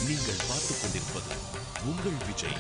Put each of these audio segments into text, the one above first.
நீங்கள் பார்த்துக் கொண்டிருப்பது உங்கள் Vijay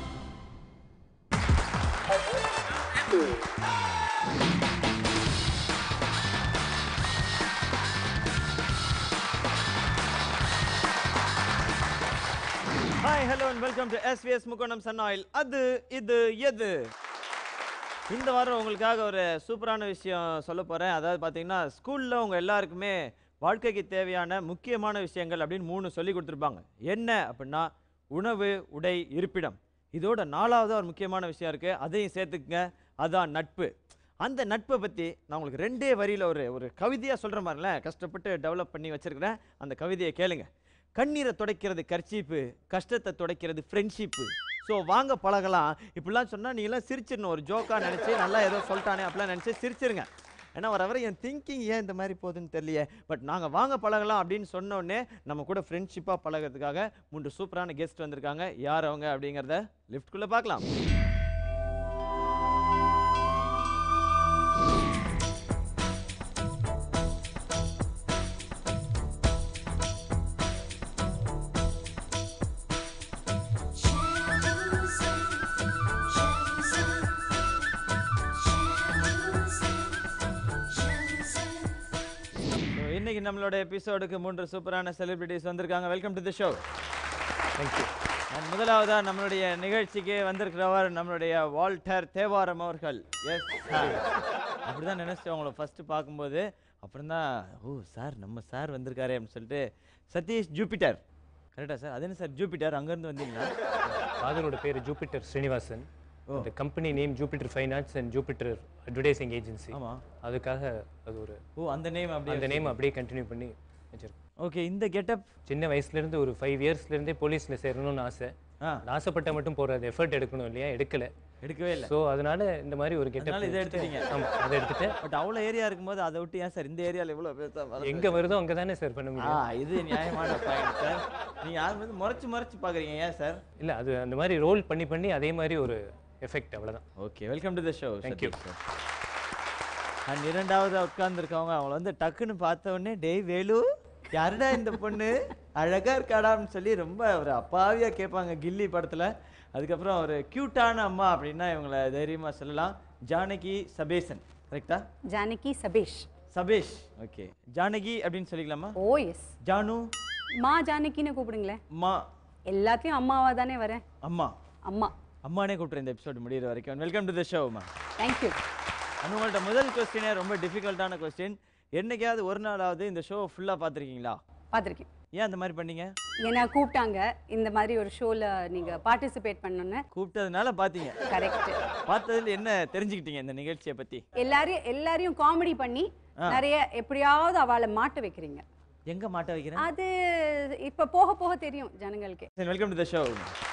hi hello and welcome to SVS முக்கோணம் சன் ஆயில் அது இது எது இந்த வாரம் உங்களுக்காக ஒரு சூப்பரான விஷயம் சொல்ல போகிறேன் அதாவது பார்த்தீங்கன்னா ஸ்கூலில் உங்கள் எல்லாருக்குமே வாழ்க்கைக்கு தேவையான முக்கியமான விஷயங்கள் அப்படின்னு மூணு சொல்லி கொடுத்துருப்பாங்க என்ன அப்படின்னா உணவு உடை இருப்பிடம் இதோட நாலாவது ஒரு முக்கியமான விஷயம் இருக்குது அதையும் சேர்த்துக்குங்க அதான் நட்பு அந்த நட்பை பற்றி நான் உங்களுக்கு ரெண்டே வரியில் ஒரு ஒரு கவிதையாக சொல்கிற மாதிரில கஷ்டப்பட்டு டெவலப் பண்ணி வச்சிருக்கிறேன் அந்த கவிதையை கேளுங்க கண்ணீரை துடைக்கிறது கர்ச்சீப்பு கஷ்டத்தை துடைக்கிறது ஃப்ரெண்ட்ஷிப்பு ஸோ வாங்க பழகலாம் இப்படிலாம் சொன்னால் நீங்களாம் சிரிச்சிடணும் ஒரு ஜோக்காக நினச்சி நல்லா ஏதோ சொல்லிட்டானே அப்படிலாம் நினச்சி சிரிச்சிருங்க ஏன்னா வர வர என் திங்கிங் ஏன் இந்த மாதிரி போகுதுன்னு தெரியலையே பட் நாங்கள் வாங்க பழகலாம் அப்படின்னு சொன்ன உடனே நம்ம கூட ஃப்ரெண்ட்ஷிப்பாக பழகிறதுக்காக மூன்று சூப்பரான கெஸ்ட் வந்திருக்காங்க யார் அவங்க அப்படிங்கிறத லிஃப்ட்குள்ளே பார்க்கலாம் So, இன்னைக்கு நம்மளோட எபிசோடுக்கு மூன்று சூப்பரான செலிபிரிட்டிஸ் வந்திருக்காங்க welcome to the show thank you and முதலாவதா நம்மளுடைய நிகழ்ச்சிக்கு வந்திருக்கிறவர் நம்மளுடைய வால்டர் தேவாரம் அவர்கள் எஸ் சார் அப்படிதான் நினைச்சேன் உங்களை ஃபர்ஸ்ட் பார்க்கும்போது அப்புறம் தான் ஓ சார் நம்ம சார் வந்திருக்காரே அப்படின்னு சொல்லிட்டு சதீஷ் ஜூபிட்டர் கரெக்டா சார் அது என்ன சார் ஜூபிட்டர் அங்கேருந்து வந்தீங்களா ஃபாதரோட பேர் ஜூபிட்டர் ஸ்ரீனிவாசன் இந்த company name Jupiter finance and Jupiter advertising agency ஆமா அதுக்காக அது ஒரு ஓ அந்த நேம் அப்படியே அந்த நேம் அப்படியே கண்டினியூ பண்ணி வச்சிருக்கோம் ஓகே இந்த கெட்டப் சின்ன வயசுலேருந்து ஒரு ஃபைவ் இயர்ஸ்லேருந்தே போலீஸில் சேரணும்னு ஆசை ஆ நான் ஆசைப்பட்ட மட்டும் போகிறது எஃபர்ட் எடுக்கணும் இல்லையா எடுக்கல எடுக்கவே இல்லை ஸோ அதனால இந்த மாதிரி ஒரு அதனால கெட்டப் இதை எடுத்துட்டீங்க ஆமாம் அதை எடுத்துட்டு பட் அவ்வளோ ஏரியா இருக்கும்போது அதை விட்டு ஏன் சார் இந்த ஏரியாவில் இவ்வளோ பேச எங்கே வருதோ அங்கே தானே சார் பண்ண ஆ முடியும் இது நியாயமான பாயிண்ட் சார் நீங்க யார் வந்து முறைச்சு முறைச்சு பாக்குறீங்க ஏன் சார் இல்லை அது அந்த மாதிரி ரோல் பண்ணி பண்ணி அதே மாதிரி ஒரு எஃபெக்ட் அவ்வளோதான் okay welcome to the show Thank you. And இரண்டாவது உட்கார்ந்துருக்கவங்க அவங்கள வந்து டக்குன்னு பார்த்த உடனே டேய் வேலு யாருடா இந்த பொண்ணு அழகா இருக்காடான்னு சொல்லி ரொம்ப ஒரு அப்பாவியா கேட்பாங்க கில்லி படத்துல அதுக்கப்புறம் ஒரு கியூட்டான அம்மா அப்படின்னா இவங்கள தைரியமா சொல்லலாம் ஜானகி சபேசன் கரெக்டா ஜானகி சபேஷ் சபேஷ் ஓகே ஜானகி அப்படின்னு சொல்லிக்கலாமா ஓ எஸ் ஜானு மா ஜானகின்னு கூப்பிடுங்களேன் மா எல்லாத்தையும் அம்மாவா தானே வரேன் அம்மா அம்மா அம்மானே கூப்பிட்றேன் இந்த எபிசோட் முடியிற வரைக்கும் வெல்கம் டு த ஷோமா தேங்க்யூ அண்ட் உங்கள்ட்ட முதல் கொஸ்டினே ரொம்ப டிஃபிகல்ட்டான கொஸ்டின் என்னைக்காவது ஒரு நாளாவது இந்த ஷோ ஃபுல்லாக பார்த்துருக்கீங்களா பார்த்துருக்கேன் ஏன் அந்த மாதிரி பண்ணீங்க என்னை கூப்பிட்டாங்க இந்த மாதிரி ஒரு ஷோவில் நீங்கள் பார்ட்டிசிபேட் பண்ணணுன்னு கூப்பிட்டதுனால பார்த்தீங்க கரெக்ட் பார்த்ததுல என்ன தெரிஞ்சுக்கிட்டீங்க இந்த நிகழ்ச்சியை பற்றி எல்லாரையும் எல்லாரையும் காமெடி பண்ணி நிறைய எப்படியாவது அவளை மாட்ட வைக்கிறீங்க எங்கே மாட்ட வைக்கிறேன் அது இப்போ போக போக தெரியும் ஜனங்களுக்கு வெல்கம் டு த ஷோ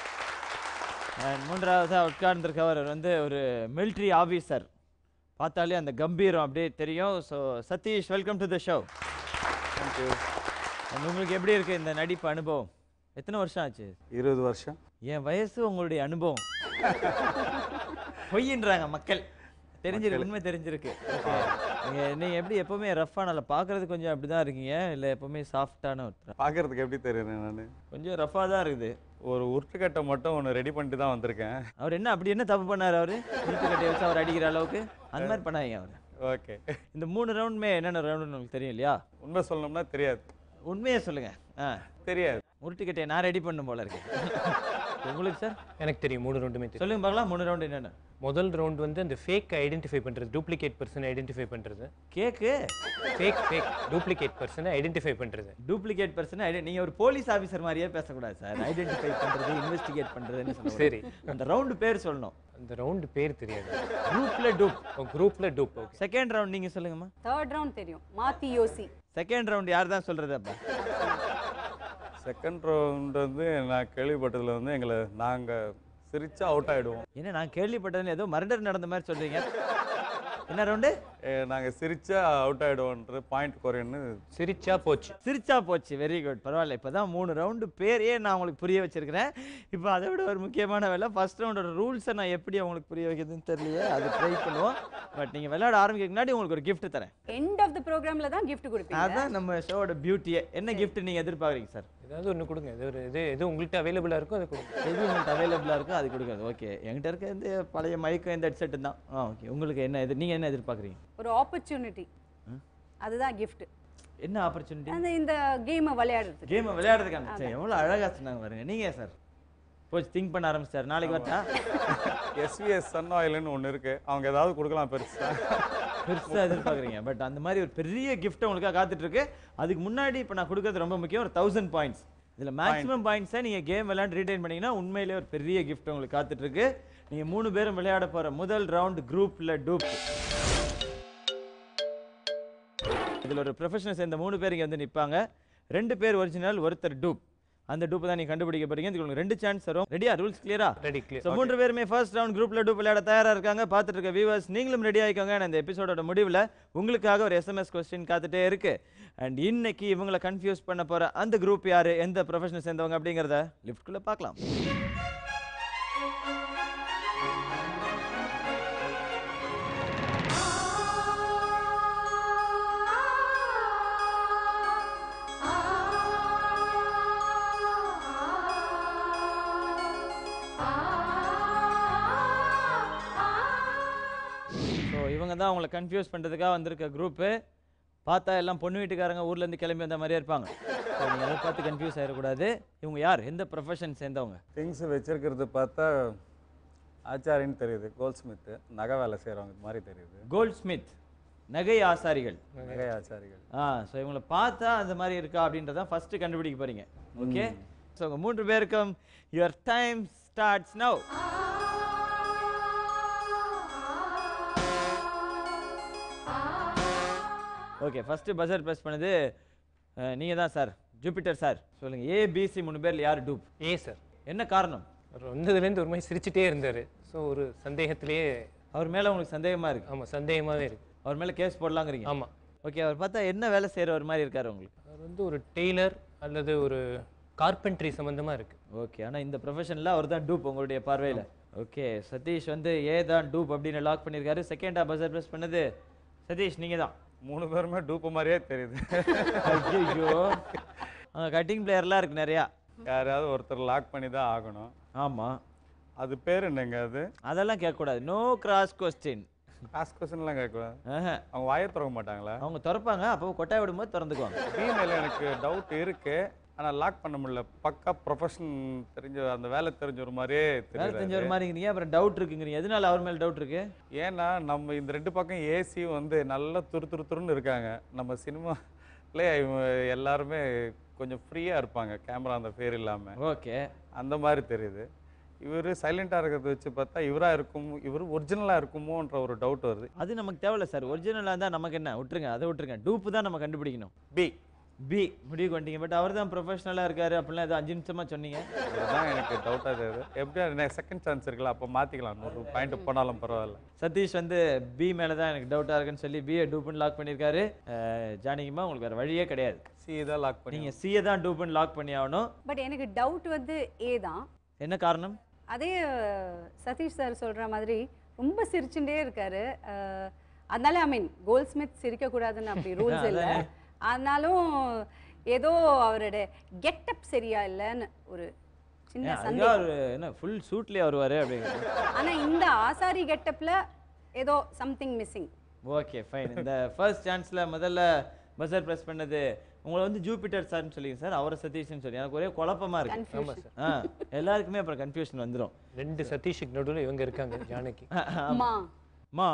மூன்றாவதாக உட்கார்ந்துருக்கவர் வந்து ஒரு military ஆஃபீஸர் பார்த்தாலே அந்த கம்பீரம் அப்படியே தெரியும் so Sathish welcome to the show thank you உங்களுக்கு எப்படி இருக்கு இந்த நடிப்பு அனுபவம் எத்தனை வருஷம் ஆச்சு இருபது வருஷம் என் வயசு உங்களுடைய அனுபவம் பொய்யின்றாங்க மக்கள் தெரிஞ்சிருக்கு உண்மை தெரிஞ்சிருக்கு Okay. நீங்க நீங்க எப்படி எப்பவுமே ரஃப்பான இல்லை பார்க்கறது கொஞ்சம் அப்படிதான் இருக்கீங்க இல்லை எப்பவுமே சாஃப்டான ஒருத்தர் பார்க்கறதுக்கு எப்படி தெரியுறேன் நான் கொஞ்சம் ரஃப்பாக தான் இருக்குது ஒரு உருட்டுக்கட்டை மட்டும் ஒன்று ரெடி பண்ணிட்டு தான் வந்திருக்கேன் அவர் என்ன அப்படி என்ன தப்பு பண்ணாரு அவரு வீட்டு கட்டையை வச்சு அவர் அடிக்கிற அளவுக்கு அந்த மாதிரி பண்ணாதீங்க அவர் ஓகே இந்த மூணு ரவுண்டுமே என்னென்ன ரவுண்டுன்னு உங்களுக்கு தெரியும் இல்லையா உண்மை சொல்லணும்னா தெரியாது உண்மையை சொல்லுங்க ஆ தெரியாது உருட்டுக்கட்டையை நான் ரெடி பண்ணும் போல இருக்கு உங்களுக்கு சார் எனக்கு தெரியும் மூணு ரெண்டுமே தெரியும் சொல்லுங்க பார்க்கலாம் மூணு ரவுண்டு என்னென்ன முதல் ரவுண்ட் வந்து அந்த ஃபேக் ஐடென்டிஃபை பண்ணுறது டூப்ளிகேட் பர்சனை ஐடென்டிஃபை பண்ணுறது கேக்கு ஃபேக் ஃபேக் டூப்ளிகேட் பர்சனை ஐடென்டிஃபை பண்ணுறது டூப்ளிகேட் பர்சன் நீங்க ஒரு போலீஸ் ஆபீசர் மாதிரியே பேசக்கூடாது சார் ஐடென்டிஃபை பண்றது இன்வெஸ்டிகேட் பண்றதுன்னு சொல்லணும் சரி. அந்த ரவுண்டு பேர் சொல்லணும் அந்த ரவுண்டு பேர் தெரியாது குரூப்ல டூப் குரூப்ல டூப் ஓகே செகண்ட் ரவுண்ட் நீங்க சொல்லுங்கம்மா தேர்ட் ரவுண்ட் தெரியும் மாத்தி யோசி செகண்ட் ரவுண்ட் யார் தான் சொல்றது அப்ப செகண்ட் ரவுண்ட் வந்து நான் கேள்விப்பட்டதுல வந்து எங்களை நாங்கள் சிரிச்சா அவுட் ஆயிடுவோம் என்ன நான் கேள்விப்பட்டதுல ஏதோ மர்டர் நடந்த மாதிரி சொல்றீங்க என்ன ரவுண்டு நாங்கள் சிரிச்சா அவுட் ஆயிடுவோன்ற பாயிண்ட் குறையுன்னு சிரிச்சா போச்சு சிரிச்சா போச்சு வெரி குட் பரவாயில்ல இப்போ தான் மூணு ரவுண்டு பேரையே நான் உங்களுக்கு புரிய வச்சிருக்கிறேன் இப்போ அதை விட ஒரு முக்கியமான வேலை ஃபர்ஸ்ட் ரவுண்டோட ரூல்ஸை நான் எப்படி உங்களுக்கு புரிய வைக்கிறதுன்னு தெரியலையே அது ட்ரை பண்ணுவோம் பட் நீங்கள் விளையாட ஆரம்பிக்கிறதுக்கு முன்னாடி உங்களுக்கு ஒரு gift தரேன் எண்ட் ஆஃப் த ப்ரோக்ராம்ல தான் gift கொடுப்பீங்க அதான் நம்ம ஷோவோட பியூட்டியே என்ன gift நீங்கள் எதிர்பார்க்குறீங்க சார் ஏதாவது ஒன்று கொடுங்க இது ஒரு இது எது உங்கள்கிட்ட அவைலபிளாக இருக்கோ அதை கொடுங்க எது உங்களுக்கு அவைலபிளாக இருக்கோ அது கொடுக்குறது ஓகே என்கிட்ட இருக்க இந்த பழைய மைக்கும் இந்த ஹெட்செட்டு தான் ஆ ஓகே உங்களுக்கு என்ன இது நீங்கள் என்ன எதிர்பார்க்குறீங்க ஒரு ஆப்பர்ச்சுனிட்டி அதுதான் gift என்ன ஆப்பர்ச்சுனிட்டி அந்த இந்த கேமை விளையாடுறதுக்கு கேமை விளையாடுறதுக்கான சரி எவ்வளோ அழகாக சொன்னாங்க பாருங்க நீங்கள் சார் போச்சு திங்க் பண்ண ஆரம்பிச்சார் நாளைக்கு வரட்டா எஸ்விஎஸ் சன் ஆயில்னு ஒன்று இருக்கு அவங்க ஏதாவது கொடுக்கலாம் பெருசா பெருசாக எதிர்பார்க்குறீங்க பட் அந்த மாதிரி ஒரு பெரிய கிஃப்ட் உங்களுக்காக காத்துட்டு இருக்கு அதுக்கு முன்னாடி இப்போ நான் கொடுக்கறது ரொம்ப முக்கியம் ஒரு தௌசண்ட் பாயிண்ட்ஸ் இதில் மேக்ஸிமம் பாயிண்ட்ஸை நீங்கள் கேம் விளையாண்டு ரீடைன் பண்ணீங்கன்னா உண்மையிலேயே ஒரு பெரிய கிஃப்ட் உங்களுக்கு காத்துட்டு இருக்கு நீங்கள் மூணு பேரும் விளையாட போகிற முதல் ரவுண்ட் குரூப்பில் டூப் இதில் ஒரு ப்ரொஃபஷனல் சேர்ந்த மூணு பேர் இங்கே வந்து நிற்பாங்க ரெண்டு பேர் ஒரிஜினல் ஒருத்தர் டூப் அந்த டூப் தான் நீங்க கண்டுபிடிக்க போறீங்க இதுக்கு உங்களுக்கு ரெண்டு சான்ஸ் வரும் ரெடியா ரூல்ஸ் கிளியரா ரெடி கிளியர் ஸோ மூன்று பேருமே ஃபர்ஸ்ட் ரவுண்ட் குரூப்ல டூப் விளையாட தயாரா இருக்காங்க பார்த்துட்டு இருக்க வியூவர்ஸ் நீங்களும் ரெடி ஆயிக்கோங்க And இந்த எபிசோடோட முடிவில் உங்களுக்காக ஒரு எஸ்எம்எஸ் கொஸ்டின் காத்துட்டே இருக்கு அண்ட் இன்னைக்கு இவங்களை கன்ஃபியூஸ் பண்ண போற அந்த குரூப் யாரு எந்த ப்ரொஃபஷனல் சேர்ந்தவங்க அப்படிங்கிறத லிஃப்ட்குள்ள பார்க்கலாம் ஸோ இவங்க தான் அவங்கள கன்ஃபியூஸ் பண்ணுறதுக்காக வந்திருக்க குரூப்பு பார்த்தா எல்லாம் பொண்ணு வீட்டுக்காரங்க ஊர்ல இருந்து கிளம்பி வந்த மாதிரியே இருப்பாங்க ஸோ நீங்கள் அதை பார்த்து கன்ஃபியூஸ் ஆகிடக்கூடாது இவங்க யார் எந்த ப்ரொஃபஷன் சேர்ந்தவங்க திங்ஸ் வச்சிருக்கிறது பார்த்தா ஆச்சாரின்னு தெரியுது கோல்ட் ஸ்மித்து நகை வேலை செய்கிறவங்க மாதிரி தெரியுது கோல்ட் ஸ்மித் நகை ஆசாரிகள் நகை ஆச்சாரிகள் ஆ ஸோ இவங்களை பார்த்தா அந்த மாதிரி இருக்கா அப்படின்றத ஃபர்ஸ்ட் கண்டுபிடிக்க போறீங்க ஓகே ஸோ உங்க மூன்று பேருக்கும் your time starts now okay first buzzer press பண்ணது அஹ், நீங்க தான் சார் ஜூபிட்டர் சார் சொல்லுங்க ஏபிசி மூணு பேர்ல யார் டூப் ஏ சார் என்ன காரணம் அவர் வந்ததுலேருந்து ஒரு மாதிரி சிரிச்சிட்டே இருந்தார் ஸோ ஒரு சந்தேகத்திலேயே அவர் மேல உங்களுக்கு சந்தேகமா இருக்கு ஆமாம் சந்தேகமாகவே இருக்கு அவர் மேல கேஸ் போடலாங்கிறீங்க ஆமாம் ஓகே அவர் பார்த்தா என்ன வேலை செய்யறவர் மாதிரி இருக்காரு உங்களுக்கு அவர் வந்து ஒரு டெய்லர் அல்லது ஒரு கார்பென்ட்ரி சம்மந்தமாக இருக்கு ஓகே ஆனா இந்த ப்ரொஃபஷனில் அவர் தான் டூப் உங்களுடைய பார்வையில ஓகே சதீஷ் வந்து ஏ தான் டூப் அப்படின்னு லாக் பண்ணியிருக்காரு செகண்டா பஸர் ப்ரெஸ் பண்ணது சதீஷ் நீங்க தான் மூணு பேருமே டூப்பு மாதிரியே தெரியுது ஐயோ அங்கே கட்டிங் பிளேயர்லாம் இருக்கு நிறையா யாரையாவது ஒருத்தர் லாக் பண்ணி தான் ஆகணும் ஆமா அது பேர் என்னங்க அது அதெல்லாம் கேட்கக்கூடாது நோ கிராஸ் கொஸ்டின் காசு கொஸ்டின்லாம் கேட்கக்கூடாது ஆஹா அவங்க வாயை திறக்க மாட்டாங்களா அவங்க திறப்பாங்க அப்போ கொட்டாய் விடும்போது திறந்துக்குவாங்க ஃபீமேல எனக்கு டவுட் இருக்கு ஆனா லாக் பண்ண முடியல பக்கா ப்ரொஃபஷன் தெரிஞ்ச அந்த வேலை தெரிஞ்ச ஒரு மாதிரியே வேலை தெரியுது தெரிஞ்ச ஒரு மாதிரிங்கிறீங்க அப்புறம் டவுட் இருக்குங்கிறீங்க எதனால அவர் மேல டவுட் இருக்கு ஏன்னா நம்ம இந்த ரெண்டு பக்கம் ஏசி வந்து நல்லா துரு துரு துருன்னு இருக்காங்க நம்ம சினிமாலே எல்லாருமே கொஞ்சம் ஃப்ரீயாக இருப்பாங்க கேமரா அந்த பேர் இல்லாமல் ஓகே அந்த மாதிரி தெரியுது இவர் சைலண்டாக இருக்கிறத வச்சு பார்த்தா இவராக இருக்கும் இவர் ஒரிஜினலாக இருக்குமோன்ற ஒரு டவுட் வருது அது நமக்கு தேவையில்ல சார் ஒரிஜினலாக இருந்தால் நமக்கு என்ன விட்டுருங்க அதை விட்டுருங்க டூப்பு தான் நம்ம கண்டுபிடிக்கணும் பி பி முடிவுக்கு வந்துட்டீங்க பட் அவர் தான் ப்ரொஃபஷனலாக இருக்காரு அப்படிலாம் ஏதோ அஞ்சு நிமிஷமா சொன்னீங்க இதுதான் எனக்கு டவுட்டாக தெரியுது எப்படியா செகண்ட் சான்ஸ் இருக்குல்ல அப்போ மாற்றிக்கலாம் நூறு பாயிண்ட் போனாலும் பரவாயில்ல சதீஷ் வந்து பி மேலே தான் எனக்கு டவுட்டாக இருக்குன்னு சொல்லி பிஏ டூப்புன்னு லாக் பண்ணியிருக்காரு அஹ், ஜானகிமா உங்களுக்கு வேறு வழியே கிடையாது சி தான் லாக் பண்ணி நீங்கள் சியை தான் டூப்புன்னு லாக் பண்ணி ஆகணும் பட் எனக்கு டவுட் வந்து ஏ தான் என்ன காரணம் அதே அஹ், சதீஷ் சார் சொல்ற மாதிரி ரொம்ப சிரிச்சுட்டே இருக்காரு அஹ், அதனால ஐ மீன் கோல்ட் ஸ்மித் சிரிக்கக்கூடாதுன்னு அப்படி ரூல்ஸ் இல்லை ஆனாலும் ஏதோ அவரோட கெட்டப் சரியா இல்லைன்னு ஒரு சின்ன ஏன், அதுக்காக சந்தேகம் ஒரு என்ன ஃபுல் சூட்லேயே வருவார் அப்படிங்கிறது ஆனா இந்த ஆசாரி கெட்டப்ல ஏதோ சம்திங் மிஸ்ஸிங் ஓகே ஃபைன் இந்த ஃபர்ஸ்ட் சான்ஸில் முதல்ல பஸர் ப்ரெஸ் பண்ணது உங்களை வந்து ஜூபிட்டர் சார்னு சொல்லிங்க சார் அவரை சதீஷ்னு சொல்லி எனக்கு ஒரே குழப்பமா இருக்கு கன்ஃபியூஷன் ஆ எல்லாருக்குமே அப்புறம் கன்ஃபியூஷன் வந்துடும் ரெண்டு சதீஷுக்கு நடுவில் இவங்க இருக்காங்க ஜானகி மா மா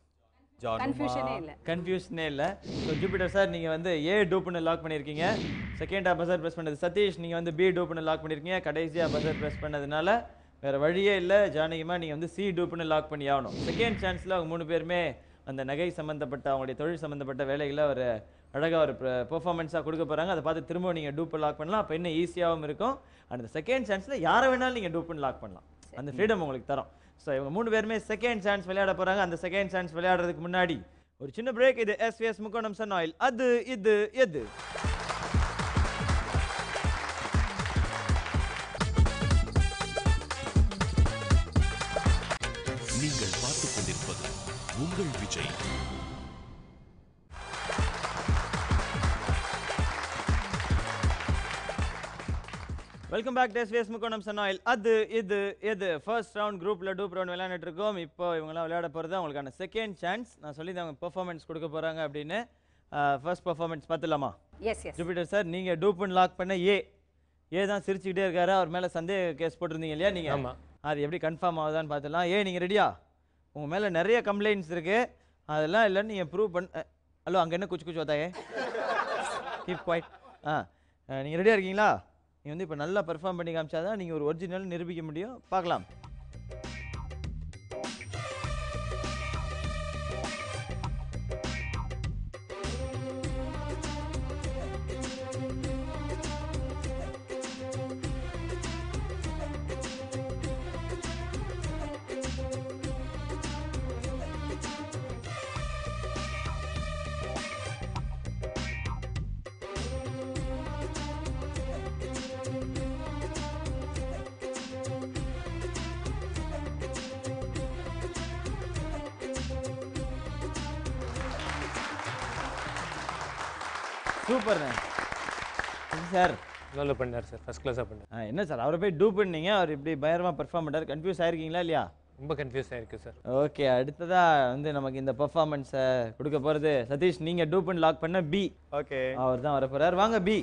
ஜான் கன்ஃபியூஷனே இல்லை கன்ஃபியூஷனே இல்லை ஸோ ஜூபிட்டர் சார் நீங்கள் வந்து ஏ டூப்னு லாக் பண்ணியிருக்கீங்க செகண்டாக பஸர் ப்ரெஸ் பண்ணது சதீஷ் நீங்கள் வந்து பி டூப்னு லாக் பண்ணியிருக்கீங்க கடைசியாக பஸர் ப்ரெஸ் பண்ணதுனால வேறு வழியே இல்லை ஜானகிமா நீங்கள் வந்து சி டூப்னு லாக் பண்ணி ஆகணும் செகண்ட் சான்ஸில் அவங்க மூணு பேருமே அந்த நகை சம்மந்தப்பட்ட அவங்களுடைய தொழில் சம்மந்தப்பட்ட வேலைகளை ஒரு அழகாக ஒரு பெர்ஃபார்மன்ஸாக கொடுக்க போகிறாங்க அதை பார்த்து திரும்ப நீங்கள் டூப்பு லாக் பண்ணலாம் அப்போ இன்னும் ஈஸியாகவும் இருக்கும் அந்த செகண்ட் சான்ஸில் யாரை வேணாலும் நீங்கள் டூப்புன்னு லாக் பண்ணலாம் அந்த ஃப்ரீடம் உங்களுக்கு தரும் ஸோ இவங்க மூணு பேருமே செகண்ட் சான்ஸ் விளையாட போகிறாங்க அந்த செகண்ட் சான்ஸ் விளையாடுறதுக்கு முன்னாடி ஒரு சின்ன பிரேக் இது எஸ்விஎஸ் முக்கோணம் சன் ஆயில் அது இது எது நீங்கள் பார்த்துக் கொண்டிருப்பது உங்கள் விஜய் வெல்கம் பேக் டேஸ் வேஸ் முக்கோணம் சன்னாயில் அது இது இது ஃபர்ஸ்ட் ரவுண்ட் குரூப்ல டூப் ரவுண்ட் விளையாண்டுட்டு இருக்கோம் இப்போ இவங்கெல்லாம் விளையாட போகிறது அவங்களுக்கான செகண்ட் சான்ஸ் நான் சொல்லி அவங்க பெர்ஃபார்மன்ஸ் கொடுக்க போறாங்க அப்படின்னு ஃபர்ஸ்ட் பெர்ஃபார்மன்ஸ் பார்த்துலாமா எஸ் எஸ் ஜூபிட்டர் சார் நீங்க டூப்னு லாக் பண்ண ஏ ஏ தான் சிரிச்சுக்கிட்டே இருக்காரு அவர் மேல சந்தேக கேஸ் போட்டிருந்தீங்க இல்லையா நீங்க ஆமா. அது எப்படி கன்ஃபார்ம் ஆகுதான்னு பார்த்துலாம் ஏ நீங்க ரெடியா உங்க மேல நிறைய கம்ப்ளைண்ட்ஸ் இருக்கு அதெல்லாம் இல்லைன்னு நீங்க ப்ரூவ் பண்ண ஹலோ அங்க என்ன குச்சி குச்சி வந்தாயே கீப் குவைட் ஆ அஹ், நீங்க ரெடியா இருக்கீங்களா நீங்க வந்து இப்போ நல்லா பெர்ஃபார்ம் பண்ணி காமிச்சாதான் நீங்க ஒரு ஒரிஜினல் நிரூபிக்க முடியும் பார்க்கலாம் சூப்பர்ண்ணே சார் நல்லா பண்ணார் சார் ஃபர்ஸ்ட் கிளாஸாக பண்ணார் ஆ, என்ன சார் அவரை போய் டூ பண்ணீங்க அவர் இப்படி பயங்கரமா பெர்ஃபார்ம் பண்ணார் கன்ஃபியூஸ் ஆயிருக்கீங்களா இல்லையா ரொம்ப கன்ஃபியூஸ் ஆயிருக்கு சார் ஓகே அடுத்ததா வந்து நமக்கு இந்த பெர்ஃபார்மன்ஸை கொடுக்க போறது சதீஷ் நீங்க டூ பண்ணி லாக் பண்ண பி ஓகே அவர் தான் வர போறாரு வாங்க பி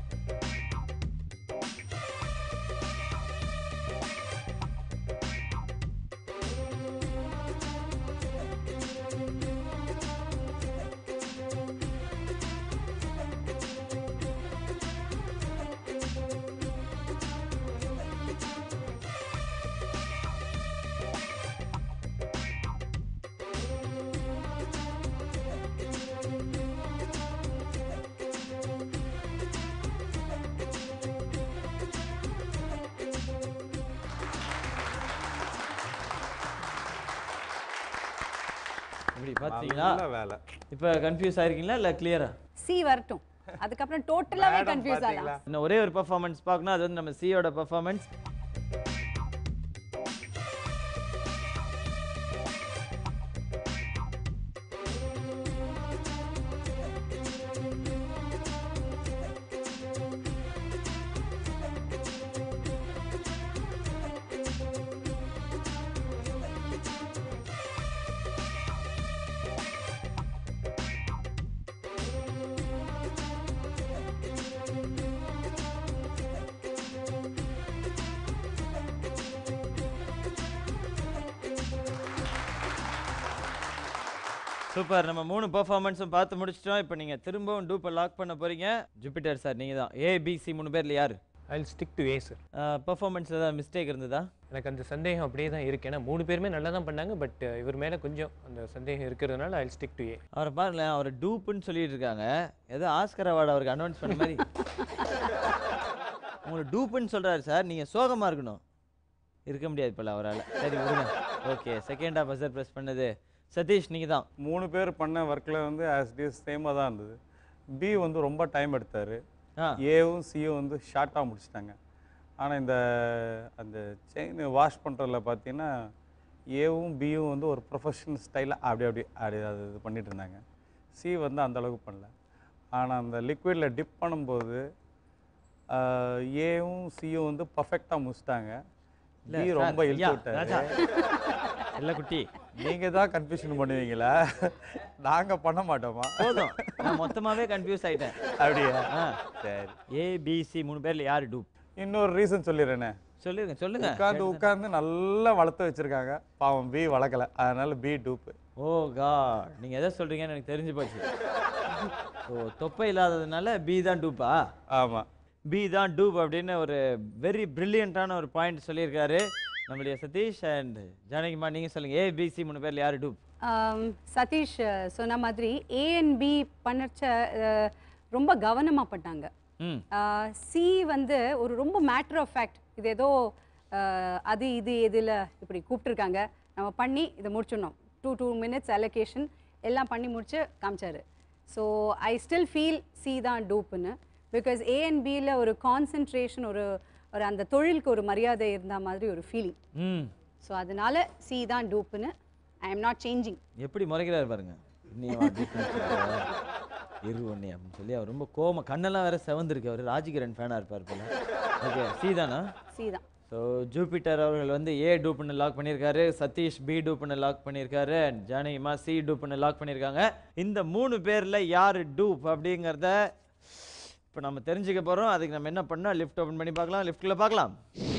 இப்படி பார்த்தீங்களா நல்ல வேலை இப்போ கன்ஃபியூஸ் ஆயிருக்கீங்களா இல்லை கிளியரா சி வரட்டும் அதுக்கப்புறம் டோட்டலாவே Madam கன்ஃபியூஸ் பாத்தீங்களா? ஆகலாம் இன்னும் ஒரே ஒரு பெர்ஃபார்மன்ஸ் பார்க்கணும் அது வந்து நம்ம சியோட பெர்ஃபார்மன்ஸ் சூப்பர் நம்ம மூணு பெர்ஃபார்மன்ஸும் பார்த்து முடிச்சிட்டோம் இப்போ நீங்கள் திரும்பவும் டூப்பை லாக் பண்ண போறீங்க ஜூபிட்டர் சார் நீங்கள் தான் ஏபிசி மூணு பேரில் யார் I stick to A sir பெர்ஃபார்மன்ஸில் ஏதாவது மிஸ்டேக் இருந்ததா எனக்கு அந்த சந்தேகம் அப்படியே தான் இருக்கு ஏன்னா மூணு பேருமே நல்லா தான் பண்ணாங்க பட் இவர் மேலே கொஞ்சம் அந்த சந்தேகம் இருக்கிறதுனால ஐ ஸ்டிக் டு ஏ அவரை பாருங்களேன் அவர் டூப்புன்னு சொல்லிட்டு இருக்காங்க ஏதோ ஆஸ்கர் அவார்டு அவருக்கு அனௌன்ஸ் பண்ண மாதிரி உங்களை டூப்புன்னு சொல்றாரு சார் நீங்கள் சோகமாக இருக்கணும் இருக்க முடியாது போல அவரால் சரி விடுங்க okay second of buzzer press பண்ணது சதீஷ் நீங்கள் தான் மூணு பேர் பண்ண ஒர்க்கில் வந்து ஆஸ் டிஸ் சேமாக தான் இருந்தது பி வந்து ரொம்ப டைம் எடுத்தார் ஆ ஏவும் சியும் வந்து ஷார்ட்டாக முடிச்சிட்டாங்க ஆனால் இந்த அந்த செயின் வாஷ் பண்ணுறதுல பார்த்தீங்கன்னா ஏவும் பியும் வந்து ஒரு ப்ரொஃபஷனல் ஸ்டைலாக அப்படி அப்படி அப்படி அது இது பண்ணிட்டு இருந்தாங்க சி வந்து அந்த அளவுக்கு பண்ணல ஆனால் அந்த லிக்விடில் டிப் பண்ணும்போது ஏவும் சியும் வந்து பர்ஃபெக்டாக முடிச்சிட்டாங்க பி சார், ரொம்ப ஐயா, இழுத்து ராஜா. விட்டாரு இல்லை குட்டி நீங்க தான் கன்ஃபியூஷன் பண்ணுவீங்களா நாங்க பண்ண மாட்டோமா போதும் நான் மொத்தமாகவே கன்ஃபியூஸ் ஆயிட்டேன் அப்படியா ஆ சரி ஏபிசி மூணு பேரில் யார் டூப் இன்னொரு ரீசன் சொல்லிடுறேனே சொல்லுங்க சொல்லுங்க உட்காந்து உட்காந்து நல்லா வளர்த்து வச்சிருக்காங்க பாவம் பி வளர்க்கல அதனால பி டூப்பு ஓ காட் நீங்க எதை சொல்றீங்கன்னு எனக்கு தெரிஞ்சு போச்சு ஓ தொப்பை இல்லாததுனால பி தான் டூப்பா ஆமா பி தான் டூப் அப்படின்னு ஒரு வெரி பிரில்லியண்ட்டான ஒரு பாயிண்ட் சொல்லியிருக்காரு நம்மளுடைய சதீஷ் அண்ட் ஜானகிமா நீங்க சொல்லுங்க ஏபிசி மூணு பேர்ல யாரு டூப் ஆம், சதீஷ் அஹ், சொன்ன மாதிரி ஏ அண்ட் பி பண்ணச்ச அஹ், ரொம்ப கவனமா பண்ணாங்க ம் சி வந்து ஒரு ரொம்ப மேட்டர் ஆஃப் ஃபேக்ட் இது ஏதோ அஹ், அது இது எதில் இப்படி கூப்பிட்டுருக்காங்க நம்ம பண்ணி இதை முடிச்சிடணும் டூ டூ மினிட்ஸ் அலோகேஷன் எல்லாம் பண்ணி முடிச்சு காமிச்சாரு so I still feel C தான் டூப்புன்னு பிகாஸ் ஏ அண்ட் பியில் ஒரு கான்சென்ட்ரேஷன் ஒரு ஒரு அந்த தொழிலுக்கு ஒரு மரியாதை இருந்த மாதிரி ஒரு ஃபீலிங் ம் ஸோ அதனால சி தான் டூப்புன்னு ஐ எம் நாட் சேஞ்சிங் எப்படி முறைக்கிறாரு பாருங்க நீ வா, டூப்னு சொல்ற. இரு ஒண்ணே அப்படின்னு சொல்லி அவர் ரொம்ப கோம கண்ணெல்லாம் வேற செவந்திருக்கு அவர் ராஜகிரண் ஃபேனா இருப்பார் போல ஓகே சி தானா சி தான் ஸோ ஜூபிட்டர் அவர்கள் வந்து ஏ டூப்னு லாக் பண்ணியிருக்காரு சதீஷ் பி டூப்னு லாக் பண்ணியிருக்காரு and ஜானகிமா சி டூப்னு லாக் பண்ணியிருக்காங்க இந்த மூணு பேரில் யார் டூப் அப்படிங்கிறத இப்போ நம்ம தெரிஞ்சுக்க போகிறோம் அதுக்கு நம்ம என்ன பண்ணோம் லிஃப்ட் ஓப்பன் பண்ணி பார்க்கலாம் லிஃப்ட்டில் பார்க்கலாம்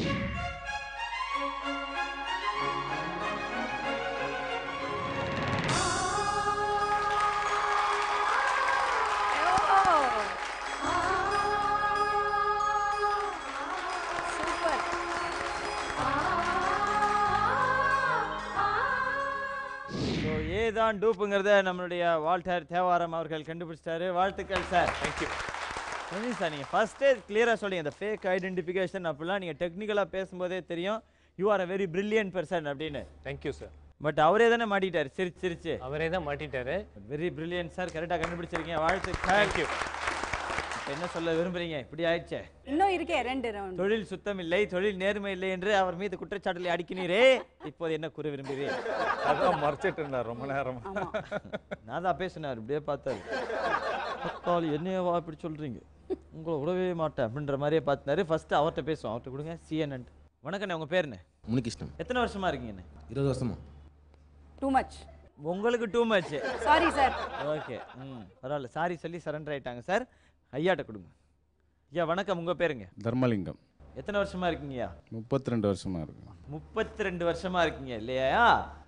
சூப்பர் ஸோ ஏ தான் டூப்புங்கிறத நம்மளுடைய வால்டர் தேவாரம் அவர்கள் கண்டுபிடிச்சிட்டாரு வாழ்த்துக்கள் சார் தேங்க்யூ ரஞ்சித் சார் நீங்கள் ஃபஸ்ட்டே கிளியராக சொல்லுங்க இந்த ஃபேக் ஐடென்டிஃபிகேஷன் அப்படிலாம் நீங்கள் டெக்னிக்கலாக பேசும்போதே தெரியும் you are a very brilliant person அப்படின்னு தேங்க்யூ சார் பட் அவரே தானே மாட்டிட்டார் சிரிச்சு சிரிச்சு அவரே தான் மாட்டிட்டாரு வெரி பிரில்லியன்ட் சார் கரெக்டாக கண்டுபிடிச்சிருக்கீங்க வாழ்த்துக்கள் தேங்க்யூ இப்ப என்ன சொல்ல விரும்புறீங்க இப்படி ஆயிடுச்சே இன்னும் இருக்கே ரெண்டு ரவுண்ட் தொழில் சுத்தம் இல்லை தொழில் நேர்மை இல்லை என்று அவர் மீது குற்றச்சாட்டுகளை அடிக்கினீரே இப்போது என்ன கூற விரும்புகிறீர் அதான் மறைச்சிட்டு இருந்தார் ரொம்ப நேரமா ஆமா நான் தான் பேசினார் இப்படியே பார்த்தாரு தக்காளி என்னையவா இப்படி சொல்றீங்க உங்களை விடவே மாட்டேன் அப்படின்ற மாதிரியே பார்த்தாரு ஃபர்ஸ்ட் அவர்கிட்ட பேசுவோம் அவர்கிட்ட கொடுங்க சிஎன்என் வணக்கண்ணே உங்க பேர் என்ன முனிகிருஷ்ணன் எத்தனை வருஷமா இருக்கீங்கண்ணே இருபது வருஷமா டூ மச் உங்களுக்கு too much sorry sir okay hmm பரவாயில்ல சாரி சொல்லி சரண்டர் ஆயிட்டாங்க சார் ஐயாட்ட கொடுங்க ஐயா வணக்கம் உங்க பேருங்க தர்மலிங்கம் எத்தனை வருஷமா இருக்கீங்கய்யா முப்பத்தி ரெண்டு வருஷமா இருக்கு முப்பத்தி ரெண்டு வருஷமா இருக்கீங்க இல்லையா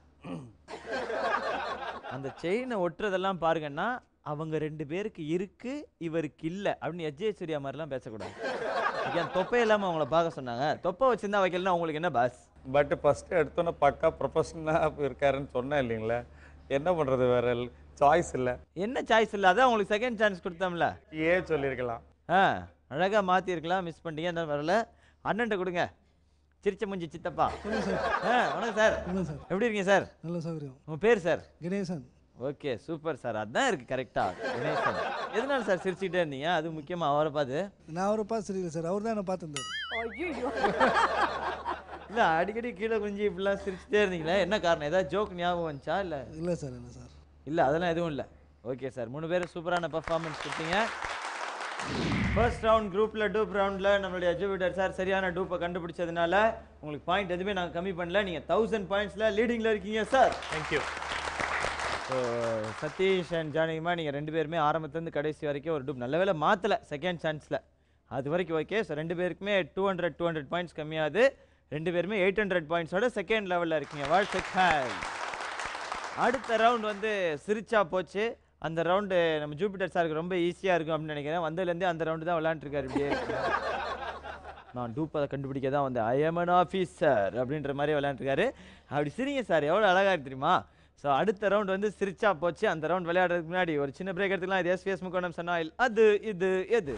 அந்த செயினை ஒட்டுறதெல்லாம் பாருங்கன்னா அவங்க ரெண்டு பேருக்கு இருக்கு இவருக்கு இல்ல அப்படின்னு எஜ்ஜே சூர்யா மாதிரிலாம் பேசக்கூடாது ஏன் தொப்பை இல்லாம அவங்கள பார்க்க சொன்னாங்க தொப்பை வச்சிருந்தா வைக்கலன்னா உங்களுக்கு என்ன பாஸ் பட் ஃபஸ்ட்டு எடுத்தோன்னே பக்கா ப்ரொஃபஷனலாக இருக்காருன்னு சொன்னேன் இல்லைங்களா என்ன பண்ணுறது வேற சாய்ஸ் இல்லை என்ன சாய்ஸ் இல்ல அதான் உங்களுக்கு செகண்ட் சான்ஸ் கொடுத்தோம்ல ஏ சொல்லியிருக்கலாம் ஆ அழகா மாத்திருக்கலாம் மிஸ் பண்ணிட்டீங்க என்ன வரல அண்ணன்ட்ட கொடுங்க சிரிச்ச முஞ்சி சித்தப்பா ஆ வணக்கம் சார் வணக்கம் சார் எப்படி இருக்கீங்க சார் நல்ல சௌகரியம் உங்க பேர் sir Ganesan okay super sir அதான் இருக்கு கரெக்டா கணேசன் எதனால சார் சிரிச்சுட்டே இருந்தீங்க அது முக்கியமா அவரை பார்த்து நான் அவரை பார்த்து சரியில்லை சார் அவர் தான் என்ன பார்த்துருந்தார் ஐயோ இல்ல அடிக்கடி கீழே குஞ்சு இப்படிலாம் சிரிச்சுட்டே இருந்தீங்களே என்ன காரணம் ஏதாவது ஜோக் ஞாபகம் வந்துச்சா இல்ல இல்லை சார் இல்லை சார் இல்ல அதெல்லாம் எதுவும் இல்ல ஓகே சார் மூணு பேரும் சூப்பரான பர்ஃபார்மன்ஸ் கொடுத்தீங்க ஃபர்ஸ்ட் ரவுண்ட் குரூப்ல டூப் ரவுண்ட்ல நம்மளுடைய ஜூபிட்டர் சார் சரியான டூப்பை கண்டுபிடிச்சதுனால உங்களுக்கு பாயிண்ட் எதுவுமே நாங்கள் கம்மி பண்ணல நீங்க தௌசண்ட் பாயிண்ட்ஸ்ல லீடிங்ல இருக்கீங்க sir thank you so Sathish and ஜானகிமா நீங்கள் ரெண்டு பேருமே ஆரம்பத்துலேருந்து கடைசி வரைக்கும் ஒரு டூப் நல்ல வேளை மாற்றலை செகண்ட் சான்ஸில் அது வரைக்கும் ஓகே ஸோ ரெண்டு பேருக்குமே two hundred two hundred points கம்மியாகுது ரெண்டு பேருமே எயிட் ஹண்ட்ரட் பாயிண்ட்ஸோட செகண்ட் லெவலில் இருக்கீங்க வாழ்த்துக்கள் அடுத்த ரவுண்ட் வந்து சிரிச்சா போச்சு அந்த ரவுண்டு நம்ம ஜூபிட்டர் சாருக்கு ரொம்ப ஈஸியாக இருக்கும் அப்படின்னு நினைக்கிறேன் வந்ததுலேருந்தே அந்த ரவுண்டு தான் விளாண்டுருக்காரு இப்படியே நான் டூப்பை கண்டுபிடிக்க தான் வந்தேன் ஐ எம் அன் ஆஃபீஸர் அப்படின்ற மாதிரி விளையாண்டுருக்காரு அப்படி சிரிங்க சார் எவ்வளோ அழகாக இருக்கு தெரியுமா ஸோ அடுத்த ரவுண்ட் வந்து சிரிச்சா போச்சு அந்த ரவுண்ட் விளையாடுறதுக்கு முன்னாடி ஒரு சின்ன பிரேக் எடுத்துக்கலாம் இது எஸ்விஎஸ் முக்கோணம் சொன்னால் அது இது எது